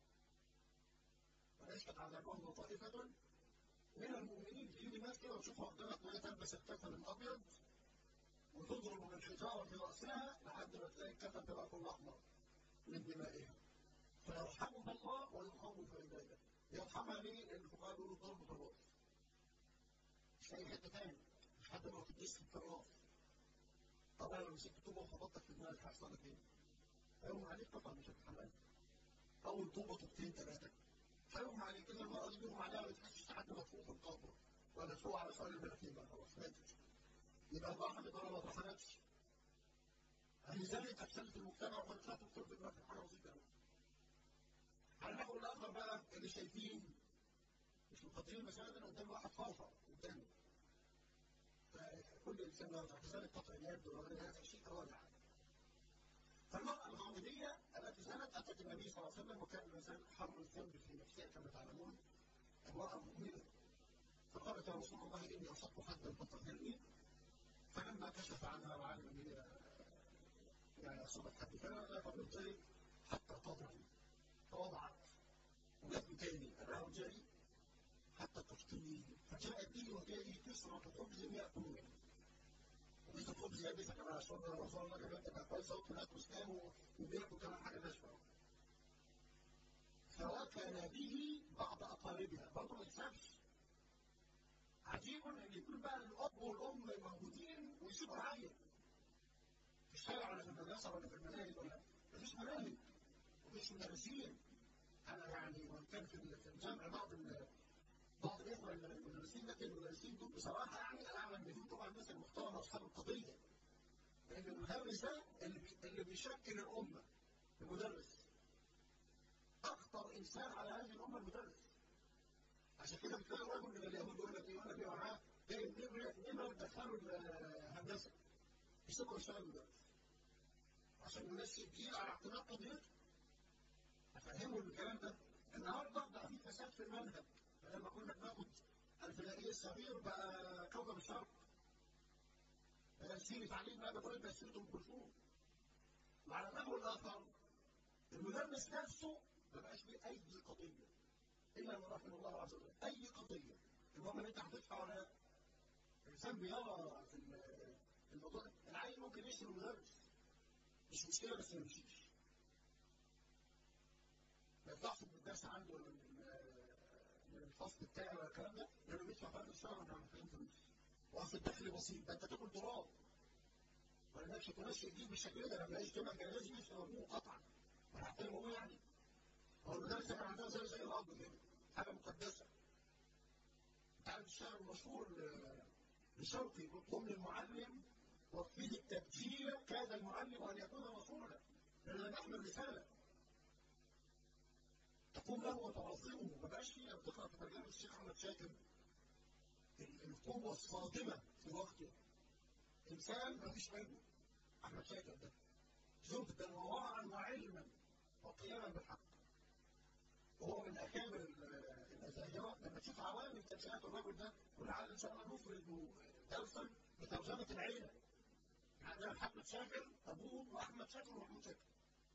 وليست عذابهم طائفه من المؤمنين تيجي ناس كده وتشوفها قدامك وهي تلبس الكفن الابيض وتضرب بالحجاره في راسها لحد ما تلاقي الكفن تبقى كله احمر من دمائها فيرحمها الله ويخوف عباده يرحمها ليه؟ لان الفقهاء بيقولوا ضرب في الراس مش اي حته ثانيه مش حد ما في الجسم في الراس طبعا لو مسكت طوبه وخبطتك في دماغك هيحصل لك ايه؟ هيقوم عليك طبعا مش هتتحمل اول طوبه طوبتين ثلاثه هيقوم عليك كده المرأة دي بيقوم عليها ما بتحسش حد مفروض في القبر ولا فوق على سؤال المناخير بقى خلاص ماتت يبقى الله حمد ولا ما اترحمتش لذلك أفسدت المجتمع وقد لا تدخل في دماغك حاجة بسيطة أوي على النحو الآخر بقى اللي شايفين مش مقدرين المسائل قدام واحد خاصة قدامه فكل إنسان له كذلك قطع اليد وغير هذا شيء راجع فالمرأة الغامدية التي زنت أتت النبي صلى الله عليه وسلم وكان الإنسان حر الذنب في نفسها كما تعلمون امرأة مؤمنة فقالت يا رسول الله إني أصبت حدا فطهرني فلما كشف عنها وعلم أن هي يعني أصابت حد فلا فبالتالي حتى تضعي فوضعت ولد تاني أنا أرجعي حتى تفطني فجاءت به وجاء كسرة خبز يأكل منه ومش الخبز يابسة كمان عشان الرسول الله كمان تبقى كويسة وكلها تسلم وبياكل كمان حاجة ناشفة فوكل به بعض أقاربها برضه ما يكسبش عجيب ان يكون بقى الاب والام موجودين ويسيبوا العيل في الشارع ولا في المدرسه ولا في المناهج ولا مفيش مناهج مفيش مدرسين انا يعني وان كان في الجامع بعض بعض الاخوه المدرسين لكن المدرسين دول بصراحه يعني انا اعلم ان طبعا الناس المحترمه اصحاب القضيه لان المدرس ده اللي, بي اللي بيشكل الامه المدرس اخطر انسان على هذه الامه المدرس عشان كده بتلاقي رجل من اليهود يقول لك ايه يقول لك ايه معاه جاي نمر دخلوا الهندسه يسيبوا يشتغلوا مدرس عشان يمشي الجيل على اعتماد قضيته افهمه الكلام ده النهارده بقى في فساد في المنهج فلما كنا بناخد الفلانيه الصغير بقى كوكب الشرق سيرة تعليم بقى بقول لك سيرة ام كلثوم وعلى النحو الاخر المدرس نفسه ما بقاش ليه اي قضيه الا من رحم الله عز وجل اي قضيه المهم ان انت هتدفع ولا لا الانسان بيرى في الموضوع العيل ممكن يشتري المدرس مش مشكله بس ما يمشيش ما يطلعش من الدرس عنده ولا من الفصل بتاعي ولا الكلام ده لانه بيدفع فرق الشهر احنا عارفين فلوس واصل الدخل بسيط ده انت تاكل تراب ولا مش تمشي الجيل بالشكل ده لما يجي كمان كان لازم يشتري ابوه قطعا حتى لو هو يعني هو المدرس كان عندنا زي زي الاب كده حاجه مقدسه انت عارف الشعر المشهور لشوقي قم للمعلم وفيه التبجيل كاد المعلم ان يكون رسولا لان نحمل رساله تقوم له وتعظمه ما بقاش فيها بتقرا في ترجمه الشيخ احمد شاكر القوه الصادمه في وقته انسان ما فيش منه احمد شاكر ده زهدا وورعا وعلما وقياما بالحق وهو من اكابر الازاهره لما تشوف عوامل تنشئات الرجل ده ولعل ان شاء الله نفرد درسا بترجمه العيله عندنا محمد شاكر ابوه واحمد شاكر ومحمود شاكر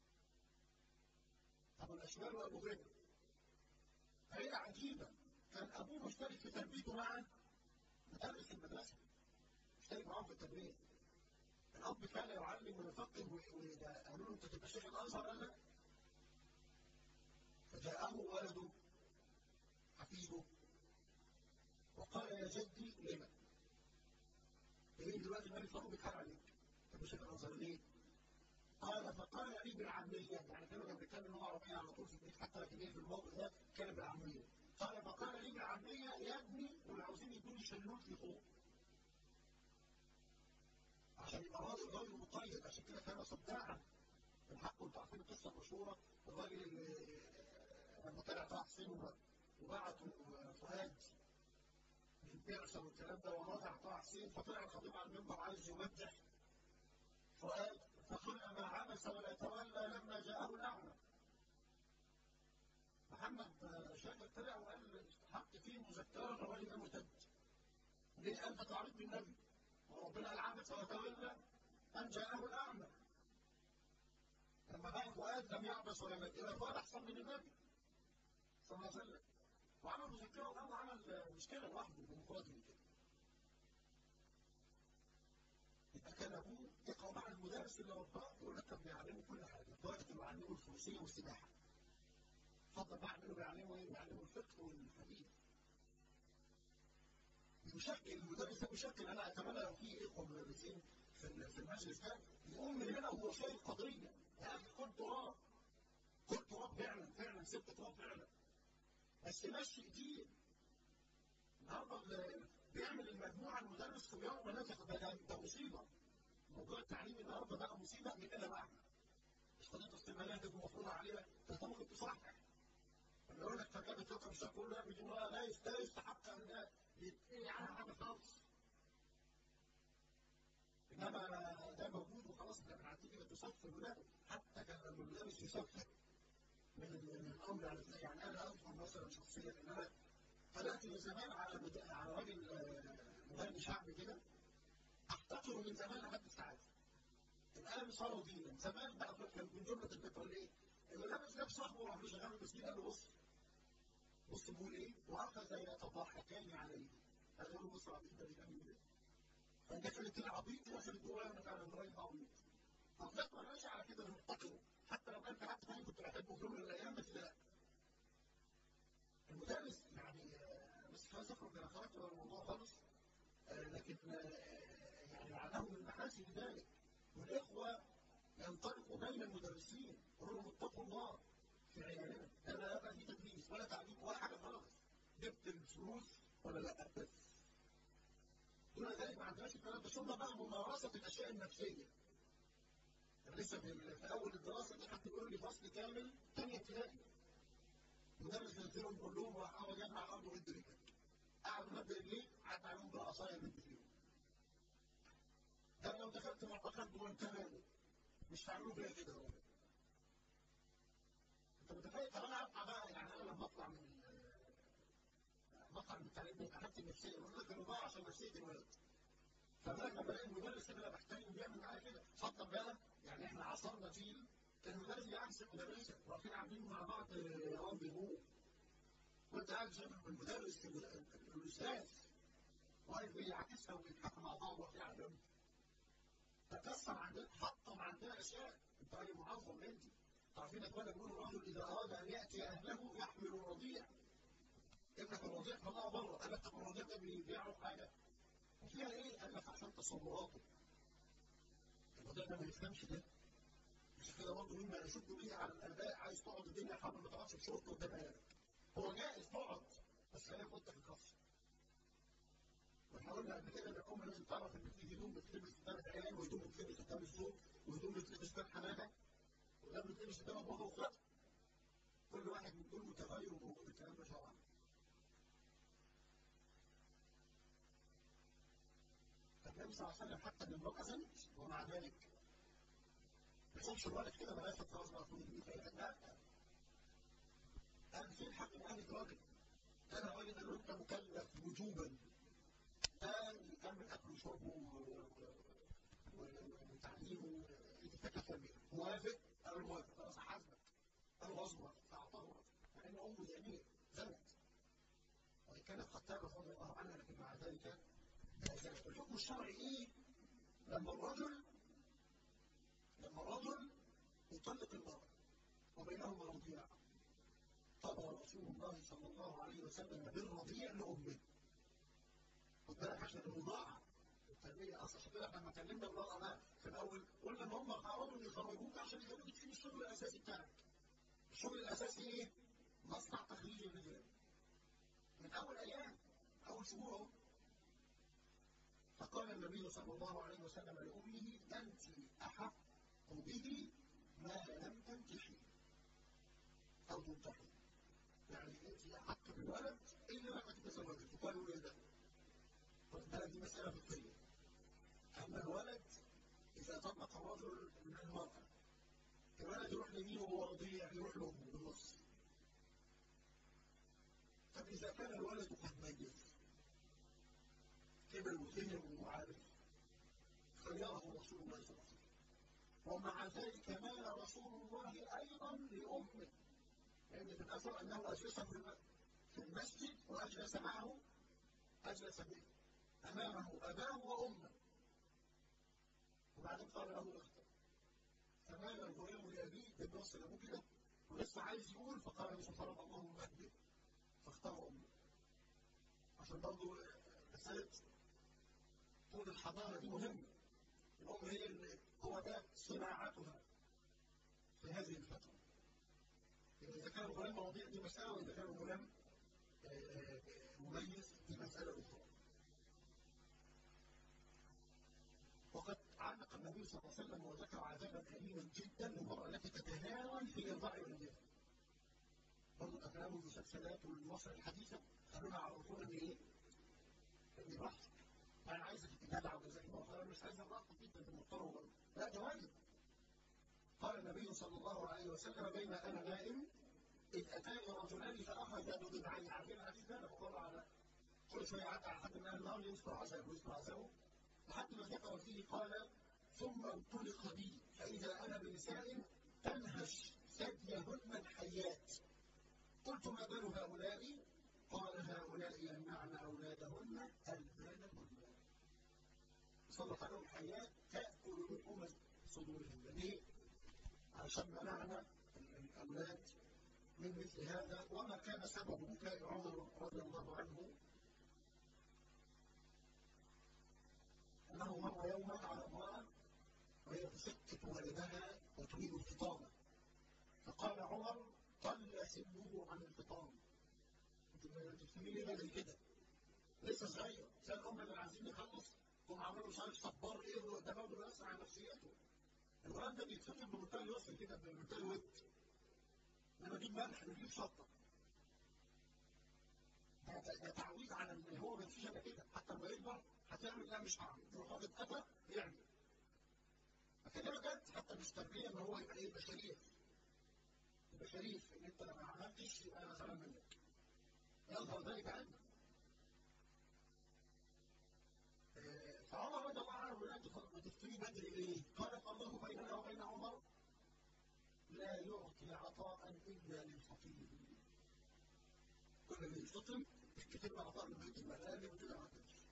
ابو الاشمال وابو غير عيله عجيبه كان ابوه مشترك في تربيته مع مدرس في المدرسه مشترك معاهم في التربيه الاب كان يعلم ويفقه وقالوا له انت تبقى شيخ الازهر قال لك فجاءه ولده حفيده وقال يا جدي لما؟ ليه دلوقتي الملك فاروق بيتحرق عليك؟ طب مش الازهر ليه؟ قال فقال لي بالعاميه يعني كانوا لما بيتكلم لغه عربيه على طول في البيت حتى لكن ايه في الموقف ده كان بالعاميه قال فقال لي بالعاميه يا ابني دول عاوزين يدوني شلول في فوق عشان يبقى راجل غير مقيد عشان كده كان صداعا الحق وانتوا عارفين القصه المشهوره الراجل اللي لما طلع طه حسين وبعتوا فؤاد للبعثه والكلام ده ورفع طه حسين فطلع الخطيب على المنبر عايز يمدح فؤاد فقال ما عبس ولا تولى لما جاءه الاعمى محمد شاكر طلع وقال حط فيه مذكره الراجل ده مرتد ليه قال ده تعريض بالنبي وربنا قال عبس وتولى ان جاءه الاعمى لما بقى فؤاد لم يعبس ولا يبكي فؤاد احسن من النبي صلى الله عليه وسلم وعمل مذكره وقام عمل مشكله لوحده ديمقراطي كده يبقى كان ابوه يقرا مع المدرس اللي رباه يقول لك كان بيعلمه كل حاجه لدرجه انه بيعلمه الفروسيه والسباحه اتفضل بقى اعمله بيعلمه ايه؟ بيعلمه الفقه والحديث يشكل المدرس ده بيشكل انا اتمنى لو في اخوه مدرسين في في المجلس ده يقوم من هنا وهو شايل قضيه يا اخي كل تراب كل تراب فعلا فعلا سبت تراب فعلا بس مشي كتير النهارده بيعمل المجموعه المدرس في يوم نزل ده ده مصيبه موضوع التعليم النهارده بقى مصيبه من انا بقى مش قضيه استعمالات المفروضه علينا انت ممكن تصحح لما يقول لك فكان الفقه مش هتقول لا بدون لا لا يستحق ان يتقي على حاجه خالص انما ده موجود وخلاص احنا بنعدي كده تصفي الولاد حتى كان لما المدرس يصفي من من الامر يعني انا اذكر مثلا شخصيا ان انا طلعت من زمان على على راجل مغني شعبي كده احتقره من زمان لحد الساعات الان صاروا دينا زمان بقى كان من جمله الفكره ايه؟ اللي لابس لابس صاحبه وراح شغال المسكين قال له بص بص بيقول ايه؟ واخذ يتضحكان عليه قال له بص عبيط ده بيعمل ايه؟ فدخلت العبيط دخلت جوايا انا فعلا راجل عبيط ففضلت ماشي على كده محتقره حتى لو كان في حد تاني كنت بحبه في يوم من الايام بس لا المدرس يعني بس مش عايز اخرج انا خرجت من الموضوع خالص لكن يعني لعله من محاسن ذلك والاخوه ينطلقوا بين المدرسين يقولوا لهم اتقوا الله في عيالنا لا يبقى في تدريس ولا تعليم ولا حاجه خالص جبت الفلوس ولا لا بس دون ذلك ما عندناش الكلام ده ثم بقى ممارسه الاشياء النفسيه لسه في اول الدراسه دي حد بيقول لي فصل كامل ثانيه ابتدائي مدرس نزلهم كلهم وراح قعد يجمع الارض ويد رجلك قعد مد رجليه قعد عليهم بالعصايه يمد فيهم ده لو دخلت معتقد جوه الكلام مش هيعملوا فيها كده هو انت متخيل طب انا اطلع بقى يعني انا لما اطلع من بطلع من التعليم ده حالتي النفسيه بقول لك انا بقى عشان نفسيه الولد فبقى لما بلاقي المدرس اللي انا بحترمه بيعمل معايا كده اتفضل بقى يعني احنا عصرنا جيل كان المدرس بيعكس المدرسه واقفين قاعدين مع بعض رانديفو وانت قاعد شايف المدرس الاستاذ واقف بيعكسها وبيضحكوا مع بعض واقفين على جنب تكسر عندنا حطم عندنا اشياء انت راجل معظم انت عارفين اخوانا بيقولوا الرجل اذا اراد ان ياتي اهله يحمل الرضيع ابنك الرضيع طلعه بره قال لك طب الرضيع ده بيبيعه حاجه وفيها ايه؟ قال لك عشان تصوراته الرضيع ده ما يفهمش ده مش كده برضه مما يشد به على الاباء عايز تقعد الدنيا حرب ما تقعدش في شرطه قدام عيالك هو جائز تقعد بس خليها خدت في الكفر واحنا قلنا قبل كده ان الام لازم تعرف ان في هدوم بتلبس قدام العيال وهدوم بتلبس قدام الزوج وهدوم بتلبس قدام حماتها وده بتلبس قدام ابوها واخواتها كل واحد من دول متغير وموجود الكلام ده شرعا النبي صلى الله عليه وسلم حتى لما أذنت ومع ذلك ما يحصلش الولد كده ما ياخد خلاص بقى طول البيت لا قال فين حق اهلك راجل كان راجل قال له انت مكلف وجوبا كان يكمل اكله وشربه وتعليمه يتكلف به موافق قال له موافق خلاص حاسبك قال له اصبر فاعتبر مع ان امه جميل زنت وان كانت قتاله رضي الله عنها لكن مع ذلك الحكم الشرعي ايه؟ لما الرجل لما الرجل يطلق المرأة وبينهما رضيع قضى رسول الله صلى الله عليه وسلم بالرضيع لأمه خد بالك عشان الرضاعة التربية أصلا عشان كده لما كلمنا المرأة بقى في الأول قلنا إن هم قرروا يخرجوك عشان يخرجوك في الشغل الأساسي بتاعك الشغل الأساسي إيه؟ مصنع تخريج الرجال من أول أيام أول شهور أهو فقال النبي صلى الله عليه وسلم لأمه أنت أحق به ما لم تنكحي أو تنكحي يعني أنت أحق بالولد إلا لما تتزوجي وقالوا إيه ده؟ فالبلد دي مسألة فقهية أما الولد إذا طلق الرجل من المرأة الولد يروح لمين وهو رضيع يروح لأمه بالنص إذا كان الولد قد ميت كبر وفهم وعارف خيره رسول الله صلى الله عليه وسلم ومع ذلك مال رسول الله أيضا لأمه لأن في الأثر أنه أجلس في المسجد وأجلس معه أجلس به أمامه أباه وأمه وبعدين قال له اختر فمال الغلام لأبيه بالنص لأبوه كده ولسه عايز يقول فقال سبحان الله مهدد فاختار أمه عشان برضه مسألة طول الحضارة دي مهمة الأم هي اللي هو ده صناعتها في هذه الفترة إذا كان الغلام موضيع دي مسألة وإذا كان الغلام مميز دي مسألة أخرى وقد علق النبي صلى الله عليه وسلم وذكر عذابا أليما جدا للمرأة التي تتهاون في إرضاع ولدها برضه الأفلام والمسلسلات والمصر الحديثة خلونا عرفونا إن إيه؟ إن براحتك أنا عايزك تتابع وجزاك الله خيرا مش عايز الرقم جدا في المضطر لا ده واجب قال النبي صلى الله عليه وسلم بين أنا نائم إذ أتاني رجلان فأخذ بضبعي عارفين الحديث ده أنا بقول على كل شوية عدى على حد من أهل النار يذكر عذابه يذكر عذابه لحد ما ذكر فيه قال ثم انطلق بي فإذا أنا بنساء تنهش ثديهن الحيات قلت ما بال هؤلاء قال هؤلاء يمنعن أولادهن ألبانهن صلت عليهم الحيات تأكل لحوم صدورهن ليه؟ عشان منعنا الأولاد من مثل هذا وما كان سبب بكاء عمر رضي الله عنه أنه مر يوما على امرأة وهي تسكت ولدها وتريد الفطام فقال عمر قل سنه عن الفطام تسميه ليه بدري كده لسه صغير زي الأم اللي عايزين يخلص هم عملوا مش عارف صبار ايه ده برضه بيأثر على نفسيته الولد ده بيتفكر بمنتهى اليسر كده بمنتهى الود لما اجيب ملح نجيب شطه ده تعويض على ان هو ما فيش الا كده حتى لما يكبر هتعمل لا مش هعمل يروح واخد قفا يعمل فكده جت حتى مش تربيه ان هو يبقى ايه يبقى شريف يبقى شريف ان انت لو ما عملتش يبقى انا زعلان منك يظهر ذلك عندك فعمر رضي الله عنه لا بتفتري بدري ليه؟ قال الله بيننا وبين عمر لا يعطي عطاء الا للفقير. كل اللي يستطعم الكتاب عطاء من بيت المال لا يمكن ما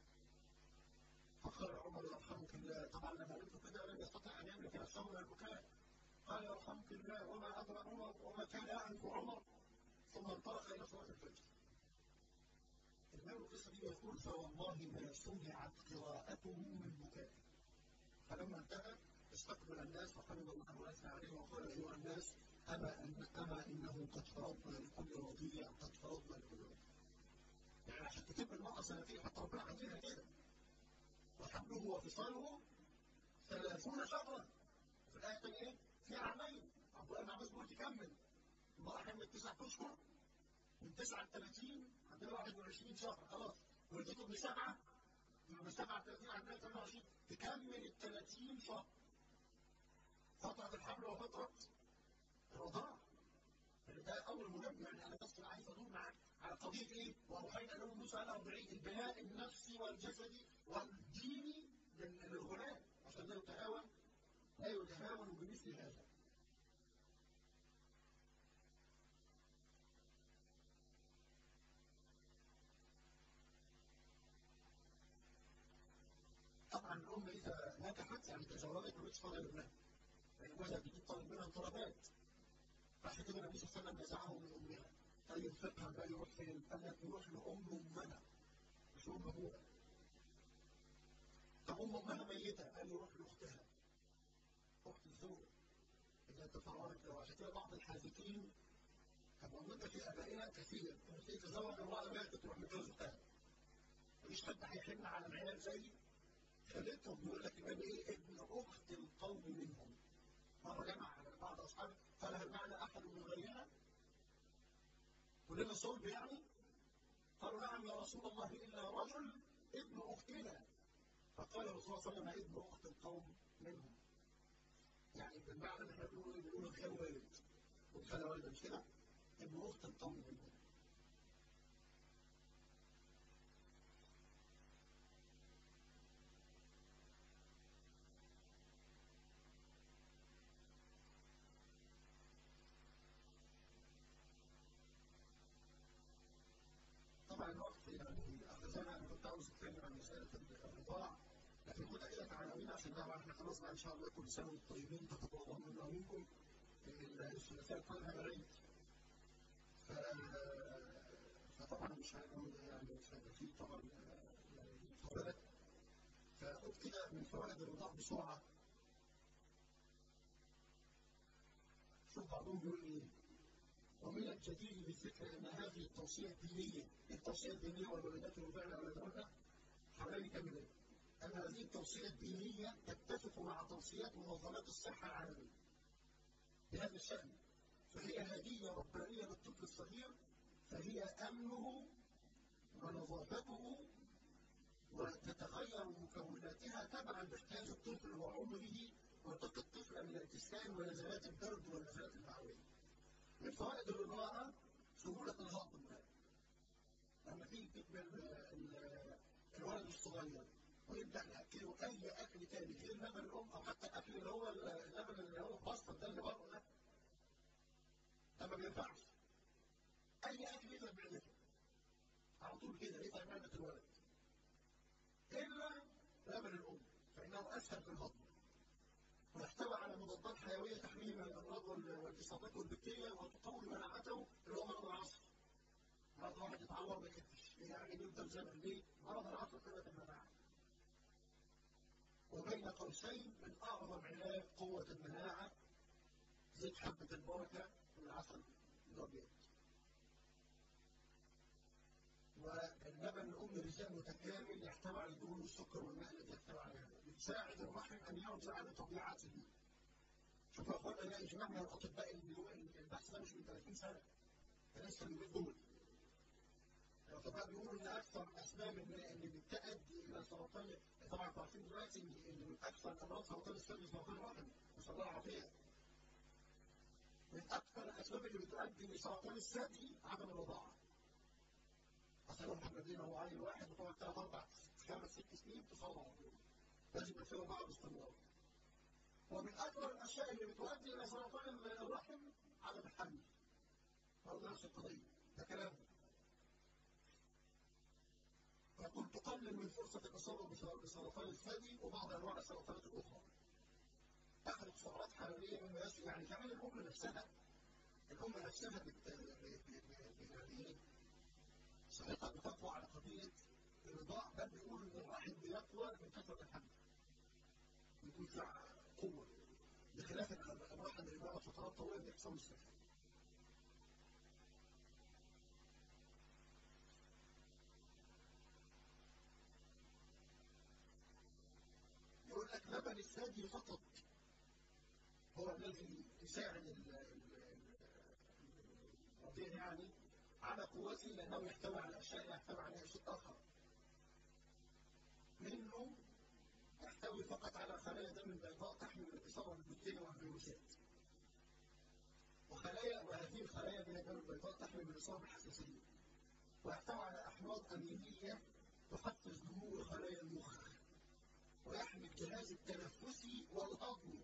فقال عمر يرحمك الله طبعا لما قلت كده لم يستطع ان يملك نفسه من البكاء قال يرحمك الله وما ادرى عمر وما كان يعرف عمر ثم انطلق الى صلاه الفجر. الإمام القصة دي يقول فوالله ما سمعت قراءته من بكائه فلما انتهى استقبل الناس وحمد الله واثنى عليه وقال ايها الناس اما ان اما انه قد فرضنا لكل رضيع قد فرضنا لكل رضيع يعني عشان تتم المرأة سنتين حتى ربنا عندنا كده وحمله وفصاله ثلاثون شهرا في الآية الثانية إيه؟ في عامين عبد الله بن عباس بيقول تكمل المرأة حملت تسع أشهر من 9 ل 30 عندنا 21 شهر خلاص ولدته بسبعه من 37 عندنا 28 تكمل ال 30 شهر فترة الحمل وفترة الرضاعة يعني ده أول مهم يعني أنا بس عايز أدور معاك على قضية إيه؟ وأوحينا له موسى على 40 البناء النفسي والجسدي والديني للغلام عشان لا يتهاون لا يتهاون بمثل هذا طبعا الام اذا نجحت يعني تزوجت ولدت فضل ابنها يعني جوزها بيجيب طالب منها طلبات فعشان كده النبي صلى الله عليه وسلم نزعه من امها قال ينفقها بقى يروح فين؟ قال لك يروح لام امنا مش ام ابوها طب ام امها ميته قال يروح لاختها اخت الزوج اذا تفرغت له عشان كده بعض الحاذقين أمامك في ابائنا كثير تلاقي تزوج امراه ماتت تروح لجوز اختها مفيش حد هيحن على العيال زي خليتهم بيقول لك يبقى ايه ابن اخت القوم منهم مره جمع بعض اصحابه فهل معنا احد من غيرنا؟ كلنا صلب يعني؟ قالوا نعم يا رسول الله الا رجل ابن اختنا فقال الرسول صلى الله عليه وسلم ابن اخت القوم منهم يعني بالمعنى اللي احنا بنقول بنقول خال والد وخال والد مش كده؟ ابن اخت القوم منهم عن مساله الرضاع لكن خدها كده كعناوين عشان طبعا احنا خلاص بقى ان شاء الله كل سنه وانتم طيبين تقبل الله منا ومنكم الثلاثاء القادم هيبقى عيد فطبعا مش هنقول يعني مش هيبقى فيه طبعا فوائد فقلت كده من فوائد الرضاع بسرعه شوف بعضهم بيقول ايه ومن الجدير بالذكر ان هذه التوصيه الدينيه التوصيه الدينيه والولادات الرضاع لاولادهن حوالين كم أن هذه التوصية الدينية تتفق مع توصيات منظمات الصحة العالمية بهذا الشأن فهي هدية ربانية للطفل الصغير فهي أمنه ونظافته وتتغير مكوناتها تبعا لاحتياج الطفل وعمره وتقي الطفل من الكسلان ونزلات البرد والنزلات المعوية. من فوائد الرضاعة سهولة الهضم لما تيجي تكمل الولد الصغير ويبدا ياكله اي اكل تاني غير لبن الام او حتى الاكل اللي هو اللبن اللي هو البسطه ده اللي بره ده ده ما بينفعش اي اكل يتعب معدته على طول كده يتعب معده الولد الا لبن الام فانه اسهل في الهضم ويحتوي على مضادات حيويه تحميه من الامراض والاصابات والبكتيريا وتقوي مناعته اللي هو مرض العصر مرض واحد يتعور ما يكفش يعني يفضل زي ما ليه مرض العصر قله المناعه وبين قوسين من اعظم علاج قوه المناعه زيت حبه البركه والعسل الابيض واللبن الام غذاء متكامل يحتوي على الدهون والسكر والماء الذي يحتوي عليها يساعد الرحم ان يرجع لطبيعته شوف يا اخوانا ده اجماع من الاطباء البحث ده مش من 30 سنه ده لسه من دول الاطباء بيقولوا ان اكثر اسباب اللي بتؤدي الى سرطان طبعا انتوا عارفين دلوقتي ان من اكثر امراض سرطان الثدي سرطان الرحم نسال الله العافيه من اكثر الاسباب اللي بتؤدي لسرطان الثدي عدم الرضاعه اصل محمد لنا هو عيل واحد وطبعا ثلاث اربع خمس ست سنين تصاب على طول لازم يبقى في رضاعه باستمرار ومن اكثر الاشياء اللي بتؤدي الى سرطان الرحم عدم الحمل برضه نفس القضيه ده كلام يقول تقلل من فرصة الإصابة بسرطان الثدي وبعض أنواع السرطانات الأخرى. تخرج سعرات حرارية مما يشفي يعني كمان الأم نفسها الأم نفسها بت يعني صحتها بتقوى على قضية الرضاع بل بيقول إن الرحم بيقوى من كثرة الحمل. يكون في قوة بخلاف الرحم اللي بيقعد فترات طويلة بيحصل السفر. يقول لك لبن الثدي فقط هو الذي يساعد الرضيع يعني على قوته لانه يحتوي على اشياء يحتوي عليها شيء اخر منه يحتوي فقط على خلايا دم بيضاء تحمل الاصابه بالبكتيريا والفيروسات وخلايا وهذه الخلايا من الدم البيضاء تحمل الاصابه بالحساسيه ويحتوي على احماض امينيه تحفز نمو خلايا المخ ويحمي الجهاز التنفسي والهضمي.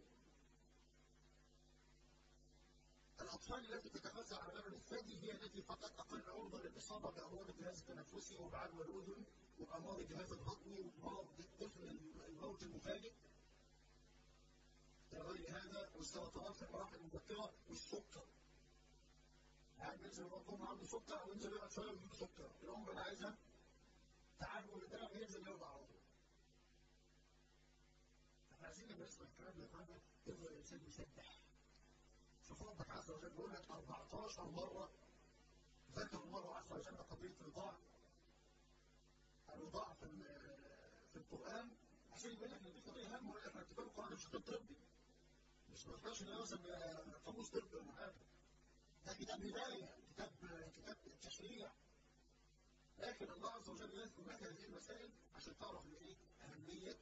الأطفال التي تتغذى على لبن الثدي هي التي فقط أقل عرضة للإصابة بأمراض الجهاز التنفسي وبعد والأذن وأمراض الجهاز الهضمي ومرض الطفل الموت المفاجئ. إلى غير هذا والسرطانات في المراحل المبكرة والسكر. يعني ينزل الأم عنده سكر أو ينزل يقعد شوية ويجيب سكر، الأم اللي عايزها تعالوا الدم ينزل يرضع على طول. عايزين نسمع الكلام ده معانا يفضل الانسان يسبح شوف ربك عز وجل بيقول لك 14 مره ذكر الله عز وجل قضيه الرضاع الرضاع في في القران عشان يقول لك ان دي قضيه هامه ولا احنا كتاب القران مش كتاب طبي مش ما تقدرش ان مثلا قاموس طبي ولا حاجه ده كتاب هدايه كتاب كتاب تشريع لكن الله عز وجل يذكر لك هذه المسائل عشان تعرف ايه اهميه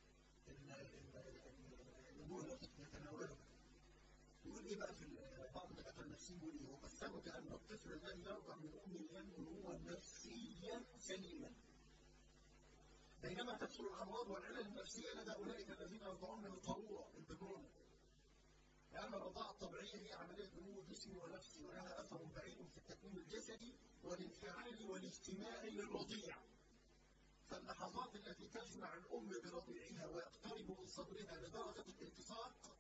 الامور التي يتناولها يقول ايه بقى في بعض الدكاتره النفسيين يقول ايه وقد ثبت ان الطفل الذي يرضع من امه ينمو نفسيا سليما بينما تكثر الامراض والعلل النفسيه لدى اولئك الذين يرضعون من القاروره البكرونه لأن الرضاعة الطبيعية هي عملية نمو جسمي ونفسي ولها أثر بعيد في التكوين الجسدي والانفعالي والاجتماعي للرضيع. اللحظات التي تجمع الأم برضيعها ويقترب من صدرها لدرجة الالتصاق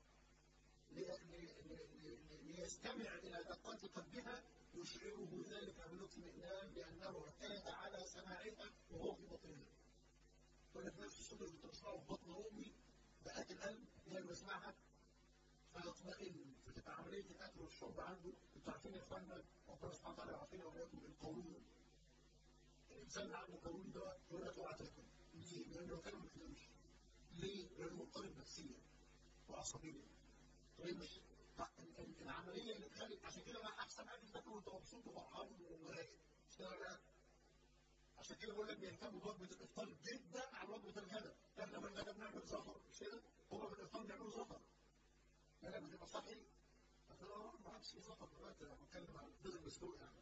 ليستمع إلى دقات قلبها يشعره ذلك بالاطمئنان لأنه اعتاد على سماعها وهو في بطنها. تقول لك نفس الصوت اللي بتسمعه في بطن أمي دقات القلب هي اللي بسمعها فيطمئن فتبقى عملية الأكل والشرب عنده أنتوا عارفين يا إخوانا ربنا سبحانه وتعالى يعافينا وإياكم من القولون الإنسان اللي عنده قولون ده يقول لك اوعى تاكل ليه؟ لأنه كان ما بياكلش ليه؟ لأنه مضطرب نفسيا وعصبيا طيب مش العملية اللي تخلي عشان كده بقى أحسن حاجة تاكل وأنت مبسوط وفرحان ورايق مش كده ولا عشان كده بقول لك بيهتموا بوجبة الإفطار جدا عن وجبة الغداء احنا في الغداء بنعمل زفر مش كده؟ هما في الإفطار بيعملوا زفر لا بتبقى صحي فأنا ما عادش في زفر دلوقتي أنا بتكلم عن البيض المسلوق يعني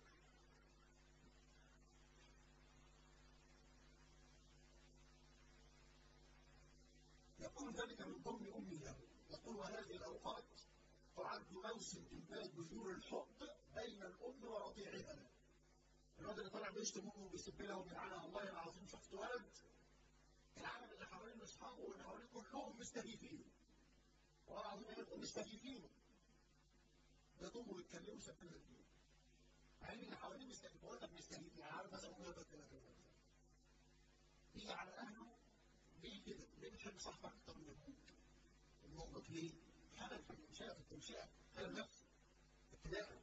يقول ذلك من ضمن أمي له يقول وهذه الأوقات تعد موسم إنتاج بذور الحب بين الأم ورضيعها الولد اللي طالع بيشتم امه وبيسب لها وبيلعنها والله العظيم شفت ولد العالم اللي حوالين اصحابه واللي حوالين كلهم مستهيفين والله العظيم يبقوا مستهيفين يضموا يتكلموا سبنا الدين مع ان اللي حواليه مستهيفين بقول لك مستهيفين عارف مثلا امه كده كده يجي على اهله ليه كده؟ ليه بتحب صاحبك اكتر من ابوك؟ الموقف ليه؟ خلل في الانشاء في التنشئه خلل نفسي ابتداء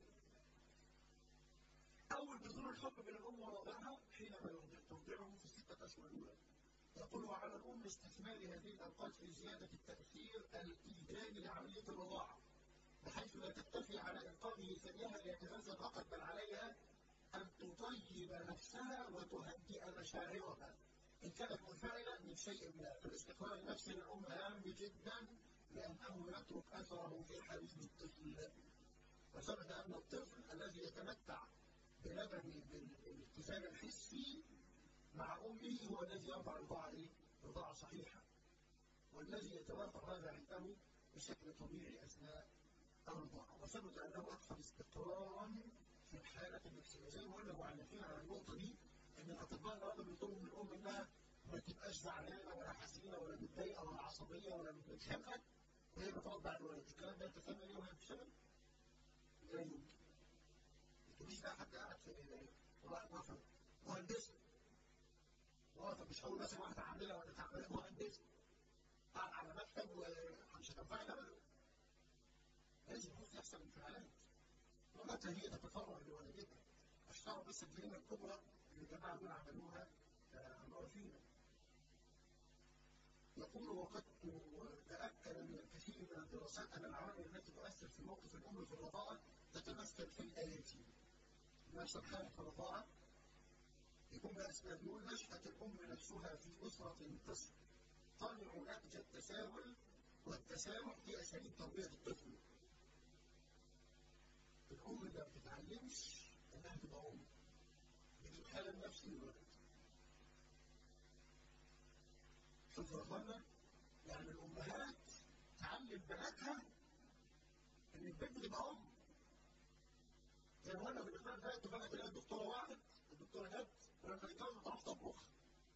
اول بذور الحب بين الام ورضعها حينما ترضعه في السته اشهر الاولى يقول وعلى الام استثمار هذه الاوقات في زياده التاثير الايجابي لعمليه الرضاعه بحيث لا تكتفي على انقاذه ثديها ليتغذى فقط بل عليها ان تطيب نفسها وتهدئ مشاعرها إن كانت منفعلة من شيء ما فالاستقرار النفسي للأم هام جدا لأنه يترك أثره في حديث الطفل وثبت أن الطفل الذي يتمتع بلبن بالاتزان الحسي مع أمه هو الذي يرفع رضاعة إيه؟ رضاعة صحيحة والذي يتوافر هذا عنده بشكل طبيعي أثناء الرضاعة وثبت أنه أكثر استقرارا في الحالة النفسية زي ما قلنا معلقين على النقطة دي ان الاطباء النهارده بيطلبوا من الام انها ما تبقاش زعلانه ولا حزينه ولا متضايقه ولا عصبيه ولا متخانقه وهي بترضع الولد الكلام ده انت فاهم ليه وهي بتشتغل؟ لا يمكن. ما تقوليش بقى حد قاعد في واقف مهندس واقف مش هقول مثلا واحده عامله ولا تعملها مهندس قاعد على مكتب ومش هتنفعك ابدا. لازم يكون في احسن انفعالات. ومتى هي تتفرغ لوالدتها اشتغل بس الجريمه الكبرى الجماعة دول عملوها عرفينا يقول وقد تأكد من الكثير من الدراسات أن العوامل التي تؤثر في موقف الأم في الرضاعة تتمثل في الآتي نفس الحالة في الرضاعة يكون بأسباب يقول نشأة الأم نفسها في أسرة تصطنع نتج التساهل والتسامح في أساليب تربية الطفل الأم اللي ما بتتعلمش إنها تبقى أم الحالة النفسية للولد. شوف يا اخوانا يعني الامهات تعلم بناتها ان البنت تبقى ام. زي ما قلنا في الاخوان ده تبقى تلاقي الدكتوره واحد الدكتوره جت ولما تتجوز تعرف تطبخ.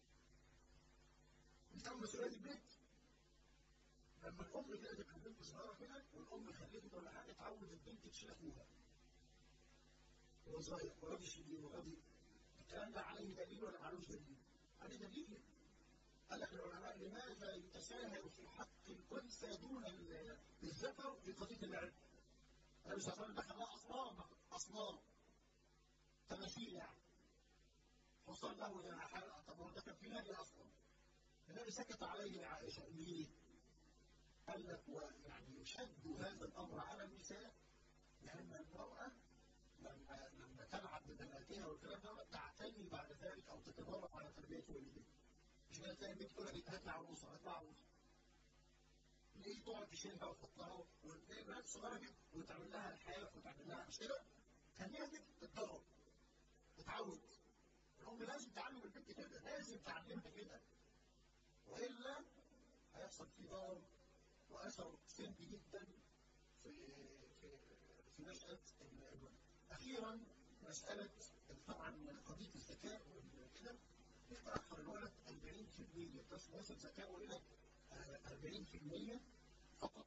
مش تعمل مسؤوليه البيت. لما الام كده تبقى البنت صغيره كده والام خلفت ولا حاجه تعود البنت تشيل اخوها. وهو صغير وراضي يشيل وراضي الكلام ده عليه دليل ولا معلوش دليل؟ عليه دليل. قال لك العلماء لماذا يتساهل في حق الانثى دون الذكر في قضيه العلم؟ النبي صلى الله عليه وسلم دخلها اصنام اصنام تماثيل يعني. حصل له جناحان طب هو ده كان في نادي اصلا. النبي سكت عليه عائشه ليه؟ قال لك يعني يشد هذا الامر على النساء لان المراه لما لما تلعب ببناتها والكلام ده تعتني بعد ذلك او تتدرب على تربيه والدها. مش كده تلاقي البنت تقول لك هات لي عروسه هات لي عروسه. ليه تقعد تشيلها وتحطها وتلاقي بنات صغيره جدا وتعمل لها الحياه وتعمل لها مش كده؟ خليها تتدرب تتعود. الام لازم تعلم البنت كده لازم تعلمها كده. والا هيحصل في ضرر واثر سلبي جدا في في في نشاه الولد. اخيرا مساله طبعا قضيه الذكاء وكده يتاخر الولد تصل زكاه الى 40% فقط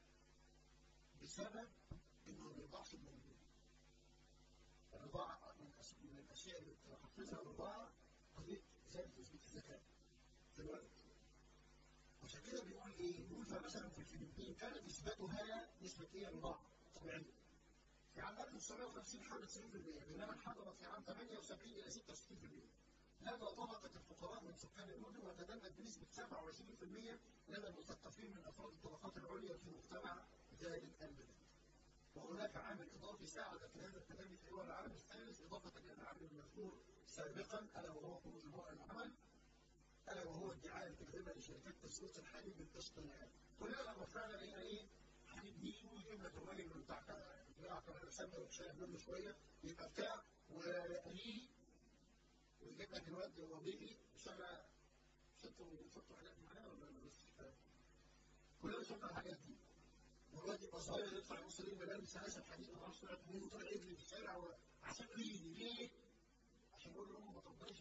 بسبب انه ما بيرضعش المولود. الرضاعه من الاشياء اللي بتحفزها الرضاعه قضيه زياده تثبيت الزكاه في الولد. عشان كده بيقول ايه؟ بيقول فمثلا في الفلبين كانت نسبتها نسبه ايه؟ الرضاعه طبيعيه. في عام 1950 حوالي 90% بينما انحدرت في عام 78 الى 66%. لدى طبقة الفقراء من سكان المدن وتدنت بنسبة 27% لدى المثقفين من أفراد الطبقات العليا في مجتمع ذلك البلد. وهناك عامل إضافي ساعد في هذا التدني في دول العالم الثالث إضافة إلى العامل المذكور سابقا ألا وهو خروج المرأة العمل ألا وهو ادعاء الكذبة لشركات تسويق الحليب بالتشطيبات. كلنا لما فعلا لقينا إيه؟ حليب دي ويجيب لك الراجل من بتاع بتاع كمان سنة وشايف منه شوية يبقى بتاع وقليل ويجيب لك الواد وهو بيجي شغل شطوا شطوا حاجات معينه ولا بس كلنا شفنا الحاجات دي والواد يبقى صغير يدفع نص ليل ملابس هذا الحديد ما اعرفش طلعت منين وطلع يجري في الشارع عشان يجري ليه؟ عشان يقول لهم ما تقدرش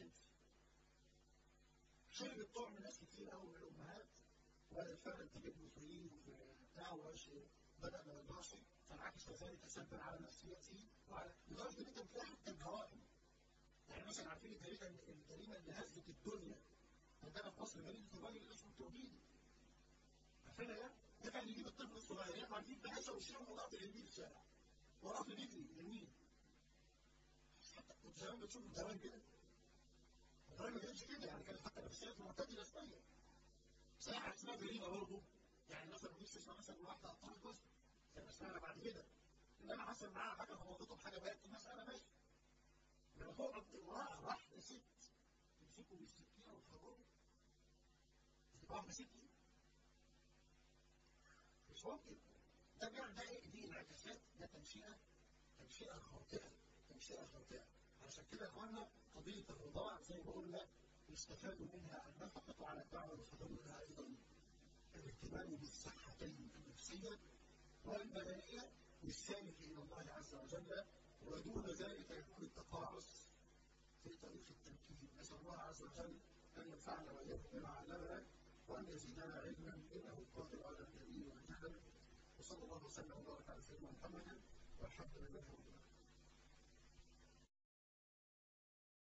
شرب الطعم ناس كتير قوي من الامهات وبدات فعلا تجيب مسؤولين وبتاع وماشي بدا ما يرضاش فالعكس كذلك اسبب على نفسيته وعلى لدرجه ان انت بتلاقي حتى الجرائم يعني مثلا عارفين الجريمه الجريمه اللي هزت الدنيا عندنا في مصر جريمه الراجل اللي اسمه التوحيد عارفينها ده؟ ده كان يجيب الطفل الصغير يقع فيه بهزه ويشيله وراه في اليمين الشارع وراه في بيجري يمين حتى كنت زمان بتشوف زمان كده الراجل ما كانش كده يعني كانت حتى نفسيات معتدله شويه ساعه اسمها جريمه برضه يعني مثلا ما تجيش تسمع مثلا واحده قطعت جزء كان اسمها بعد كده انما حصل معاها حاجه خبطته بحاجه بقت المساله ماشيه لما تقعد امرأة واحدة ست تمسكه بالسكينة وتخرجه تبقى واحدة ست مش ممكن ده بيعمل ده ايه دي انعكاسات ده تنشئة تنشئة خاطئة تنشئة خاطئة عشان كده يا اخوانا قضية الرضاعة زي ما قلنا يستفاد منها النفقة على الدعوة ويستفاد منها أيضا الاهتمام بالصحتين النفسية والبدنية والسالك إلى الله عز وجل ودون ذلك يكون التقاعس في طريق التمكين نسأل الله عز وجل أن ينفعنا وإياكم بما علمنا وأن يزيدنا علما إنه القادر على الجليل والجهل وصلى الله وسلم وبارك على سيدنا محمد والحمد لله رب العالمين